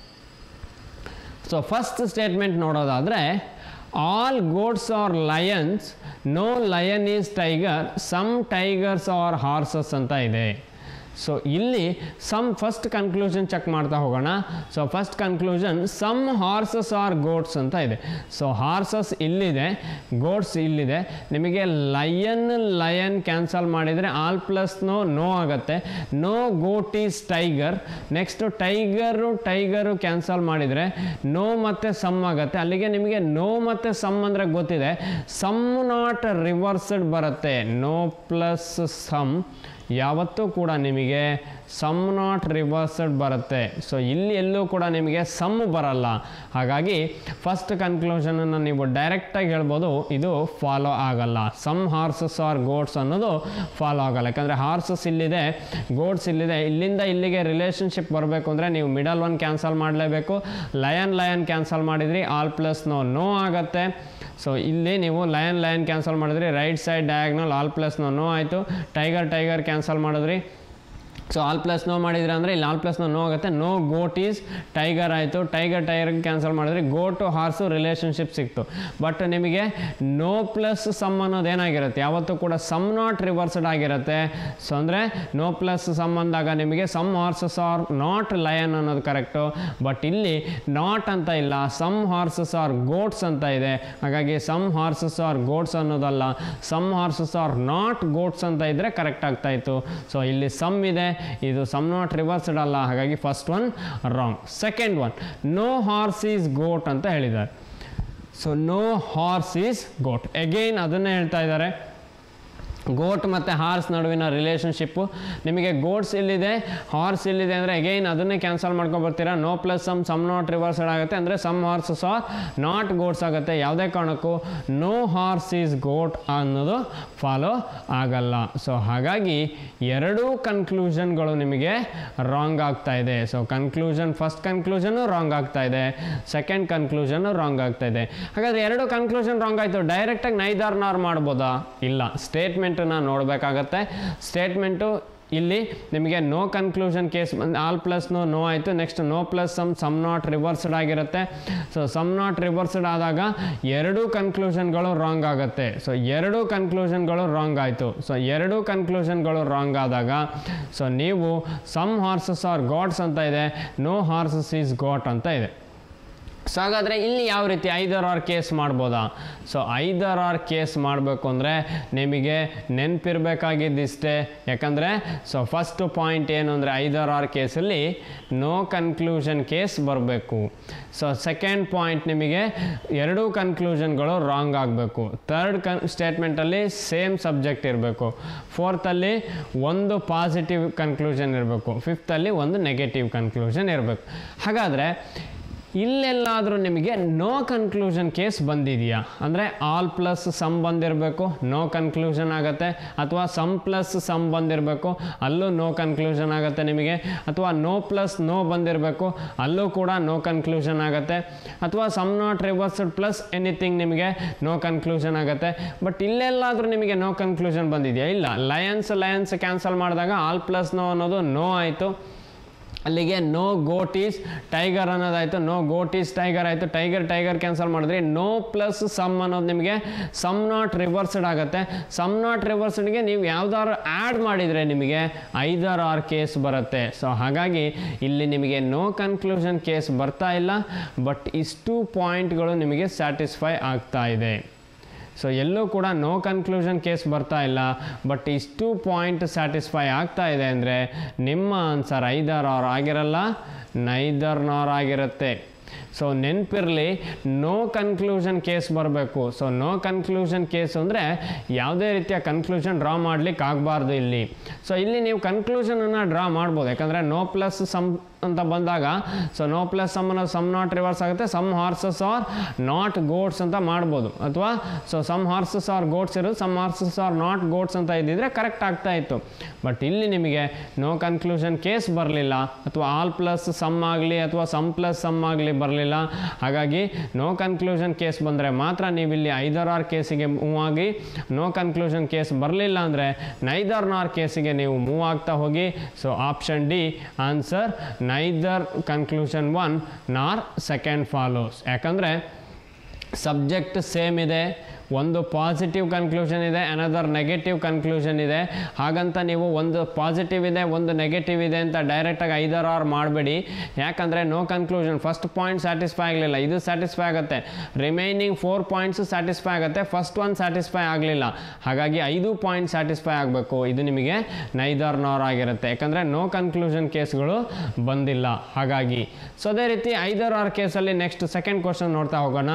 A: ಸೊ ಫಸ್ಟ್ ಸ್ಟೇಟ್ಮೆಂಟ್ ನೋಡೋದಾದರೆ all gods are lions no lion is tiger some tigers are horses ಅಂತ ಇದೆ ಸೊ ಇಲ್ಲಿ ಸಮ್ ಫಸ್ಟ್ ಕನ್ಕ್ಲೂಷನ್ ಚೆಕ್ ಮಾಡ್ತಾ ಹೋಗೋಣ so first conclusion some horses are goats ಅಂತ ಇದೆ ಸೊ ಹಾರ್ಸಸ್ ಇಲ್ಲಿದೆ ಗೋಡ್ಸ್ ಇಲ್ಲಿದೆ ನಿಮಗೆ ಲಯನ್ ಲಯನ್ ಕ್ಯಾನ್ಸಲ್ ಮಾಡಿದರೆ ಆಲ್ ಪ್ಲಸ್ ನೋ ನೋ ಆಗುತ್ತೆ no goat is tiger next tiger tiger cancel ಮಾಡಿದರೆ ನೋ ಮತ್ತು ಸಮ್ ಆಗುತ್ತೆ ಅಲ್ಲಿಗೆ ನಿಮಗೆ ನೋ ಮತ್ತು ಸಮ್ ಅಂದರೆ ಗೊತ್ತಿದೆ ಸಮ್ ನಾಟ್ ರಿವರ್ಸ್ಡ್ ಬರುತ್ತೆ ನೋ ಪ್ಲಸ್ ಸಮ್ ಯಾವತ್ತೂ ಕೂಡ ನಿಮಗೆ ಸಮ್ ನಾಟ್ ರಿವರ್ಸ್ಡ್ ಬರುತ್ತೆ ಸೊ ಇಲ್ಲಿ ಎಲ್ಲೂ ಕೂಡ ನಿಮಗೆ ಸಮ್ ಬರಲ್ಲ ಹಾಗಾಗಿ ಫಸ್ಟ್ ಕನ್ಕ್ಲೂಷನನ್ನು ನೀವು ಡೈರೆಕ್ಟಾಗಿ ಹೇಳ್ಬೋದು ಇದು ಫಾಲೋ ಆಗಲ್ಲ ಸಮ್ ಹಾರ್ಸಸ್ ಆರ್ ಗೋಡ್ಸ್ ಅನ್ನೋದು ಫಾಲೋ ಆಗಲ್ಲ ಯಾಕಂದರೆ ಹಾರ್ಸಸ್ ಇಲ್ಲಿದೆ ಗೋಡ್ಸ್ ಇಲ್ಲಿದೆ ಇಲ್ಲಿಂದ ಇಲ್ಲಿಗೆ ರಿಲೇಷನ್ಶಿಪ್ ಬರಬೇಕು ಅಂದರೆ ನೀವು ಮಿಡಲ್ ಒನ್ ಕ್ಯಾನ್ಸಲ್ ಮಾಡಲೇಬೇಕು ಲಯನ್ ಲಯನ್ ಕ್ಯಾನ್ಸಲ್ ಮಾಡಿದ್ರಿ ಆಲ್ ಪ್ಲಸ್ ನೋ ನೋ ಆಗುತ್ತೆ ಸೊ ಇಲ್ಲಿ ನೀವು ಲಯನ್ ಲಯನ್ ಕ್ಯಾನ್ಸಲ್ ಮಾಡಿದ್ರಿ right side diagonal all plus no no ಆಯಿತು ಟೈಗರ್ ಟೈಗರ್ ಕ್ಯಾನ್ಸಲ್ ಮಾಡಿದ್ರಿ ಸೊ ಆಲ್ ಪ್ಲಸ್ ನೋ ಮಾಡಿದ್ರೆ ಅಂದರೆ ಇಲ್ಲಿ ಆಲ್ ಪ್ಲಸ್ ನೋ ಆಗುತ್ತೆ ನೋ ಗೋಟ್ ಈಸ್ ಟೈಗರ್ ಆಯಿತು ಟೈಗರ್ ಟೈಗರ್ ಕ್ಯಾನ್ಸಲ್ ಮಾಡಿದ್ರೆ ಗೋಟು ಹಾರ್ಸು ರಿಲೇಷನ್ಶಿಪ್ ಸಿಕ್ತು ಬಟ್ ನಿಮಗೆ ನೋ ಪ್ಲಸ್ ಸಮ್ ಅನ್ನೋದು ಏನಾಗಿರುತ್ತೆ ಯಾವತ್ತೂ ಕೂಡ ಸಮ್ ನಾಟ್ ರಿವರ್ಸ್ಡ್ ಆಗಿರುತ್ತೆ ಸೊ ಅಂದರೆ ನೋ ಪ್ಲಸ್ ಸಮ್ ಅಂದಾಗ ನಿಮಗೆ some horses are not lion ಅನ್ನೋದು ಕರೆಕ್ಟು ಬಟ್ ಇಲ್ಲಿ ನಾಟ್ ಅಂತ ಇಲ್ಲ ಸಮ್ ಹಾರ್ಸಸ್ ಆರ್ ಗೋಟ್ಸ್ ಅಂತ ಇದೆ ಹಾಗಾಗಿ ಸಮ್ ಹಾರ್ಸಸ್ ಆರ್ ಗೋಟ್ಸ್ ಅನ್ನೋದಲ್ಲ some horses are not goats ಅಂತ ಇದ್ದರೆ ಕರೆಕ್ಟ್ ಆಗ್ತಾ ಇತ್ತು ಸೊ ಇಲ್ಲಿ ಸಮ್ ಇದೆ ಇದು ಸಮ್ ನಾಟ್ ರಿವರ್ಸ್ಡ್ ಅಲ್ಲ ಹಾಗಾಗಿ first one wrong second one no horse is goat ಅಂತ ಹೇಳಿದ್ದಾರೆ so no horse is goat again ಅದನ್ನೇ ಹೇಳ್ತಾ ಇದ್ದಾರೆ ಗೋಟ್ ಮತ್ತು ಹಾರ್ಸ್ ನಡುವಿನ ರಿಲೇಷನ್ಶಿಪ್ಪು ನಿಮಗೆ ಗೋಟ್ಸ್ ಇಲ್ಲಿದೆ ಹಾರ್ಸ್ ಇಲ್ಲಿದೆ ಅಂದರೆ ಅಗೈನ್ ಅದನ್ನೇ ಕ್ಯಾನ್ಸಲ್ ಮಾಡ್ಕೊಂಡ್ಬರ್ತೀರಾ no plus some some not reversed ಆಗುತ್ತೆ ಅಂದರೆ some horses are not goats ಆಗುತ್ತೆ ಯಾವುದೇ ಕಾರಣಕ್ಕೂ ನೋ ಹಾರ್ಸ್ ಈಸ್ ಗೋಟ್ ಅನ್ನೋದು ಫಾಲೋ ಆಗಲ್ಲ ಸೊ ಹಾಗಾಗಿ ಎರಡೂ ಕನ್ಕ್ಲೂಷನ್ಗಳು ನಿಮಗೆ ರಾಂಗ್ ಆಗ್ತಾ ಇದೆ so conclusion first conclusion wrong ಆಗ್ತಾ ಇದೆ ಸೆಕೆಂಡ್ ಕನ್ಕ್ಲೂಷನು ರಾಂಗ್ ಆಗ್ತಾ ಇದೆ ಹಾಗಾದರೆ ಎರಡು ಕನ್ಕ್ಲೂಷನ್ ರಾಂಗ್ ಆಯಿತು ಡೈರೆಕ್ಟಾಗಿ ನೈದರ್ ನಾರ್ ಮಾಡ್ಬೋದಾ ಇಲ್ಲ ಸ್ಟೇಟ್ಮೆಂಟನ್ನು ನೋಡಬೇಕಾಗತ್ತೆ ಸ್ಟೇಟ್ಮೆಂಟು ಇಲ್ಲಿ ನಿಮಗೆ ನೋ ಕನ್ಕ್ಲೂಷನ್ ಕೇಸ್ ಬಂದು ಆಲ್ ಪ್ಲಸ್ ನೋ ನೋ ಆಯಿತು next no plus some some not reversed ಆಗಿರುತ್ತೆ ಸೊ ಸಮ್ ನಾಟ್ ರಿವರ್ಸ್ಡ್ ಆದಾಗ ಎರಡೂ ಕನ್ಕ್ಲೂಷನ್ಗಳು ರಾಂಗ್ ಆಗುತ್ತೆ ಸೊ ಎರಡೂ ಕನ್ಕ್ಲೂಷನ್ಗಳು ರಾಂಗ್ ಆಯಿತು ಸೊ ಎರಡೂ ಕನ್ಕ್ಲೂಷನ್ಗಳು ರಾಂಗ್ ಆದಾಗ ಸೊ ನೀವು ಸಮ್ ಹಾರ್ಸಸ್ ಆರ್ ಗಾಡ್ಸ್ ಅಂತ ಇದೆ ನೋ ಹಾರ್ಸಸ್ ಈಸ್ ಗಾಟ್ ಅಂತ ಇದೆ ಸೊ ಹಾಗಾದರೆ ಇಲ್ಲಿ ಯಾವ ರೀತಿ ಐದರ್ ಆರ್ ಕೇಸ್ ಮಾಡ್ಬೋದಾ ಸೊ ಐದರ್ ಆರ್ ಕೇಸ್ ಮಾಡಬೇಕು ಅಂದರೆ ನಿಮಗೆ ನೆನಪಿರ್ಬೇಕಾಗಿದ್ದಿಷ್ಟೇ ಯಾಕಂದರೆ ಸೊ ಫಸ್ಟ್ ಪಾಯಿಂಟ್ ಏನು ಅಂದರೆ ಐದರ್ ಆರ್ ಕೇಸಲ್ಲಿ ನೋ ಕನ್ಕ್ಲೂಷನ್ ಕೇಸ್ ಬರಬೇಕು ಸೊ ಸೆಕೆಂಡ್ ಪಾಯಿಂಟ್ ನಿಮಗೆ ಎರಡೂ ಕನ್ಕ್ಲೂಷನ್ಗಳು ರಾಂಗ್ ಆಗಬೇಕು ತರ್ಡ್ ಕನ್ ಸ್ಟೇಟ್ಮೆಂಟಲ್ಲಿ ಸೇಮ್ ಸಬ್ಜೆಕ್ಟ್ ಇರಬೇಕು ಫೋರ್ತಲ್ಲಿ ಒಂದು ಪಾಸಿಟಿವ್ ಕನ್ಕ್ಲೂಷನ್ ಇರಬೇಕು ಫಿಫ್ತಲ್ಲಿ ಒಂದು ನೆಗೆಟಿವ್ ಕನ್ಕ್ಲೂಷನ್ ಇರಬೇಕು ಹಾಗಾದರೆ ಇಲ್ಲೆಲ್ಲಾದರೂ ನಿಮಗೆ ನೋ ಕನ್ಕ್ಲೂಷನ್ ಕೇಸ್ ಬಂದಿದೆಯಾ ಅಂದರೆ ಆಲ್ ಪ್ಲಸ್ ಸಮ್ ಬಂದಿರಬೇಕು ನೋ ಕನ್ಕ್ಲೂಷನ್ ಆಗುತ್ತೆ ಅಥವಾ ಸಮ್ ಪ್ಲಸ್ ಸಮ್ ಬಂದಿರಬೇಕು ಅಲ್ಲೂ ನೋ ಕನ್ಕ್ಲೂಷನ್ ಆಗುತ್ತೆ ನಿಮಗೆ ಅಥವಾ ನೋ ಪ್ಲಸ್ ನೋ ಬಂದಿರಬೇಕು ಅಲ್ಲೂ ಕೂಡ ನೋ ಕನ್ಕ್ಲೂಷನ್ ಆಗುತ್ತೆ ಅಥವಾ some not reversed plus anything ನಿಮಗೆ ನೋ ಕನ್ಕ್ಲೂಷನ್ ಆಗುತ್ತೆ ಬಟ್ ಇಲ್ಲೆಲ್ಲಾದರೂ ನಿಮಗೆ ನೋ ಕನ್ಕ್ಲೂಷನ್ ಬಂದಿದೆಯಾ ಇಲ್ಲ ಲಯನ್ಸ್ ಲಯನ್ಸ್ ಕ್ಯಾನ್ಸಲ್ ಮಾಡಿದಾಗ ಆಲ್ ಪ್ಲಸ್ ನೋ ಅನ್ನೋದು ನೋ ಆಯಿತು ಅಲ್ಲಿಗೆ ನೋ ಗೋಟ್ ಈಸ್ ಟೈಗರ್ ಅನ್ನೋದಾಯಿತು ನೋ ಗೋಟ್ ಈಸ್ ಟೈಗರ್ ಆಯಿತು ಟೈಗರ್ ಟೈಗರ್ ಕ್ಯಾನ್ಸಲ್ ಮಾಡಿದ್ರಿ ನೋ ಪ್ಲಸ್ ಸಮ್ ಅನ್ನೋದು ನಿಮಗೆ ಸಮ್ ನಾಟ್ ರಿವರ್ಸ್ಡ್ ಆಗುತ್ತೆ ಸಮ್ ನಾಟ್ ರಿವರ್ಸ್ಡ್ಗೆ ನೀವು ಯಾವ್ದಾದ್ರು ಆ್ಯಡ್ ಮಾಡಿದರೆ ನಿಮಗೆ ಐದಾರು ಆರು ಕೇಸ್ ಬರುತ್ತೆ ಸೊ ಹಾಗಾಗಿ ಇಲ್ಲಿ ನಿಮಗೆ ನೋ ಕನ್ಕ್ಲೂಷನ್ ಕೇಸ್ ಬರ್ತಾ ಇಲ್ಲ ಬಟ್ ಇಷ್ಟು ಪಾಯಿಂಟ್ಗಳು ನಿಮಗೆ ಸ್ಯಾಟಿಸ್ಫೈ ಆಗ್ತಾ ಇದೆ ಸೊ ಎಲ್ಲೂ ಕೂಡ ನೋ ಕನ್ಕ್ಲೂಷನ್ ಕೇಸ್ ಬರ್ತಾ ಇಲ್ಲ ಬಟ್ ಇಷ್ಟು ಪಾಯಿಂಟ್ ಸ್ಯಾಟಿಸ್ಫೈ ಆಗ್ತಾ ಇದೆ ಅಂದರೆ ನಿಮ್ಮ ಆನ್ಸರ್ ಐದರ್ ಆರ್ ಆಗಿರಲ್ಲ ನೈದರ್ ನಾರ್ ಆಗಿರುತ್ತೆ ಸೊ ನೆನಪಿರಲಿ ನೋ ಕನ್ಕ್ಲೂಷನ್ ಕೇಸ್ ಬರಬೇಕು ಸೊ ನೋ ಕನ್ಕ್ಲೂಷನ್ ಕೇಸ್ ಅಂದರೆ ಯಾವುದೇ ರೀತಿಯ ಕನ್ಕ್ಲೂಷನ್ ಡ್ರಾ ಮಾಡ್ಲಿಕ್ಕೆ ಆಗಬಾರ್ದು ಇಲ್ಲಿ ಸೊ ಇಲ್ಲಿ ನೀವು ಕನ್ಕ್ಲೂಷನನ್ನು ಡ್ರಾ ಮಾಡ್ಬೋದು ಯಾಕಂದರೆ ನೋ ಪ್ಲಸ್ ಸಮ್ ಅಂತ ಬಂದಾಗ ಸೊ ನೋ ಪ್ಲಸ್ ಸಮ್ ಅನ್ನೋ ಸಮ್ ನಾಟ್ ರಿವರ್ಸ್ ಆಗುತ್ತೆ some horses are not goats ಅಂತ ಮಾಡ್ಬೋದು ಅಥವಾ so some horses are goats ಇರೋದು some horses are not goats ಅಂತ ಇದ್ದಿದ್ರೆ ಕರೆಕ್ಟ್ ಆಗ್ತಾ ಇತ್ತು ಬಟ್ ಇಲ್ಲಿ ನಿಮಗೆ ನೋ ಕನ್ಕ್ಲೂಷನ್ ಕೇಸ್ ಬರಲಿಲ್ಲ ಅಥವಾ ಆಲ್ ಪ್ಲಸ್ ಸಮ್ ಆಗಲಿ ಅಥವಾ ಸಮ್ ಪ್ಲಸ್ ಸಮ್ ಆಗಲಿ ಬರಲಿಲ್ಲ ಹಾಗಾಗಿ ನೋ ಕನ್ಕ್ಲೂಷನ್ ಕೇಸ್ ಬಂದರೆ ಮಾತ್ರ ನೀವು ಇಲ್ಲಿ ಐದರ್ ಆರ್ ಕೇಸಿಗೆ ಮೂವ್ ಆಗಿ ನೋ ಕನ್ಕ್ಲೂಷನ್ ಕೇಸ್ ಬರಲಿಲ್ಲ ಅಂದರೆ ನೈದರ್ ನಾರ್ ಕೇಸಿಗೆ ನೀವು ಮೂವ್ ಆಗ್ತಾ ಹೋಗಿ so option D answer neither conclusion one nor second follows ಯಾಕಂದರೆ ಸಬ್ಜೆಕ್ಟ್ ಸೇಮ್ ಇದೆ ಒಂದು ಪಾಸಿಟಿವ್ ಕನ್ಕ್ಲೂಷನ್ ಇದೆ ಅನದರ್ ನೆಗೆಟಿವ್ ಕನ್ಕ್ಲೂಷನ್ ಇದೆ ಹಾಗಂತ ನೀವು ಒಂದು ಪಾಸಿಟಿವ್ ಇದೆ ಒಂದು ನೆಗೆಟಿವ್ ಇದೆ ಅಂತ ಡೈರೆಕ್ಟಾಗಿ ಐದರ್ ಆರ್ ಮಾಡಬೇಡಿ ಯಾಕಂದರೆ no conclusion first point satisfy ಆಗಲಿಲ್ಲ ಇದು ಸ್ಯಾಟಿಸ್ಫೈ ಆಗುತ್ತೆ ರಿಮೈನಿಂಗ್ ಫೋರ್ ಪಾಯಿಂಟ್ಸ್ ಸ್ಯಾಟಿಸ್ಫೈ ಆಗುತ್ತೆ ಫಸ್ಟ್ ಒನ್ ಸ್ಯಾಟಿಸ್ಫೈ ಆಗಲಿಲ್ಲ ಹಾಗಾಗಿ ಐದು ಪಾಯಿಂಟ್ ಸ್ಯಾಟಿಸ್ಫೈ ಆಗಬೇಕು ಇದು ನಿಮಗೆ ನೈದರ್ ನಾರ್ ಆಗಿರುತ್ತೆ ಯಾಕಂದರೆ ನೋ ಕನ್ಕ್ಲೂಷನ್ ಕೇಸ್ಗಳು ಬಂದಿಲ್ಲ ಹಾಗಾಗಿ ಸೊ ಅದೇ ರೀತಿ ಐದರ್ ಆರ್ ಕೇಸಲ್ಲಿ ನೆಕ್ಸ್ಟ್ ಸೆಕೆಂಡ್ ಕ್ವಶನ್ ನೋಡ್ತಾ ಹೋಗೋಣ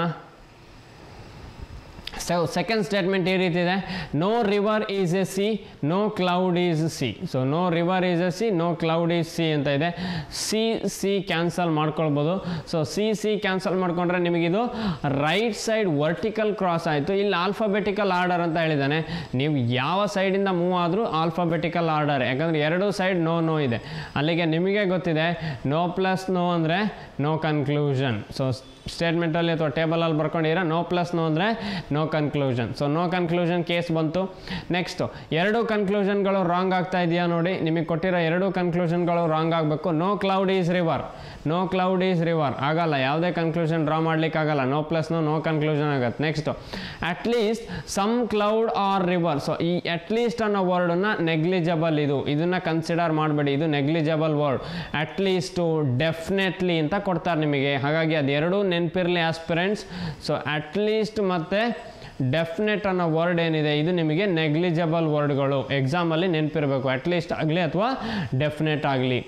A: ಸೊ ಸೆಕೆಂಡ್ ಸ್ಟೇಟ್ಮೆಂಟ್ ಈ ರೀತಿ ಇದೆ no river is a sea no cloud is sea so no river is a sea no cloud is sea ಅಂತ ಇದೆ ಸಿ ಸಿ ಕ್ಯಾನ್ಸಲ್ ಮಾಡ್ಕೊಳ್ಬೋದು ಸೊ ಸಿ ಸಿ ಕ್ಯಾನ್ಸಲ್ ಮಾಡ್ಕೊಂಡ್ರೆ ನಿಮಗಿದು ರೈಟ್ ಸೈಡ್ ವರ್ಟಿಕಲ್ ಕ್ರಾಸ್ ಆಯಿತು ಇಲ್ಲಿ ಆಲ್ಫಾಬೆಟಿಕಲ್ ಆರ್ಡರ್ ಅಂತ ಹೇಳಿದ್ದಾನೆ ನೀವು ಯಾವ ಸೈಡಿಂದ ಮೂವ್ ಆದರೂ ಆಲ್ಫಾಬೆಟಿಕಲ್ ಆರ್ಡರ್ ಯಾಕಂದರೆ ಎರಡು ಸೈಡ್ ನೋ ನೋ ಇದೆ ಅಲ್ಲಿಗೆ ನಿಮಗೆ ಗೊತ್ತಿದೆ ನೋ ಪ್ಲಸ್ ನೋ ಅಂದರೆ ನೋ ಕನ್ಕ್ಲೂಷನ್ ಸೊ ಸ್ಟೇಟ್ಮೆಂಟಲ್ಲಿ ಅಥವಾ ಟೇಬಲಲ್ಲಿ ಬರ್ಕೊಂಡಿರ ನೋ ಪ್ಲಸ್ ನೋ ಅಂದರೆ no conclusion so no conclusion case ಬಂತು ನೆಕ್ಸ್ಟು ಎರಡು ಕನ್ಕ್ಲೂಷನ್ಗಳು ರಾಂಗ್ ಆಗ್ತಾ ಇದೆಯಾ ನೋಡಿ ನಿಮಗೆ ಕೊಟ್ಟಿರೋ ಎರಡು ಕನ್ಕ್ಲೂಷನ್ಗಳು ರಾಂಗ್ ಆಗಬೇಕು no cloud is river no cloud is river ಆಗಲ್ಲ ಯಾವುದೇ ಕನ್ಕ್ಲೂಷನ್ ಡ್ರಾ ಮಾಡ್ಲಿಕ್ಕೆ ಆಗಲ್ಲ no plus no no conclusion ಆಗುತ್ತೆ next at least some cloud or river so ಈ ಅಟ್ಲೀಸ್ಟ್ ಅನ್ನೋ ವರ್ಡನ್ನು ನೆಗ್ಲಿಜಬಲ್ ಇದು ಇದನ್ನು ಕನ್ಸಿಡರ್ ಮಾಡಬೇಡಿ ಇದು ನೆಗ್ಲಿಜಬಲ್ ವರ್ಡ್ ಅಟ್ಲೀಸ್ಟು ಡೆಫಿನೆಟ್ಲಿ ಅಂತ ಕೊಡ್ತಾರೆ ನಿಮಗೆ ಹಾಗಾಗಿ ಅದೆರಡೂ ನೆನಪಿರಲಿ ಆಸ್ಪಿರೆಂಟ್ಸ್ ಸೊ ಅಟ್ಲೀಸ್ಟ್ ಮತ್ತು ಡೆಫಿನೆಟ್ ಅನ್ನೋ ವರ್ಡ್ ಏನಿದೆ ಇದು ನಿಮಗೆ ನೆಗ್ಲಿಜಬಲ್ ವರ್ಡ್ಗಳು ಎಕ್ಸಾಮಲ್ಲಿ ನೆನಪಿರಬೇಕು ಅಟ್ಲೀಸ್ಟ್ ಆಗಲಿ ಅಥವಾ ಡೆಫಿನೆಟ್ ಆಗಲಿ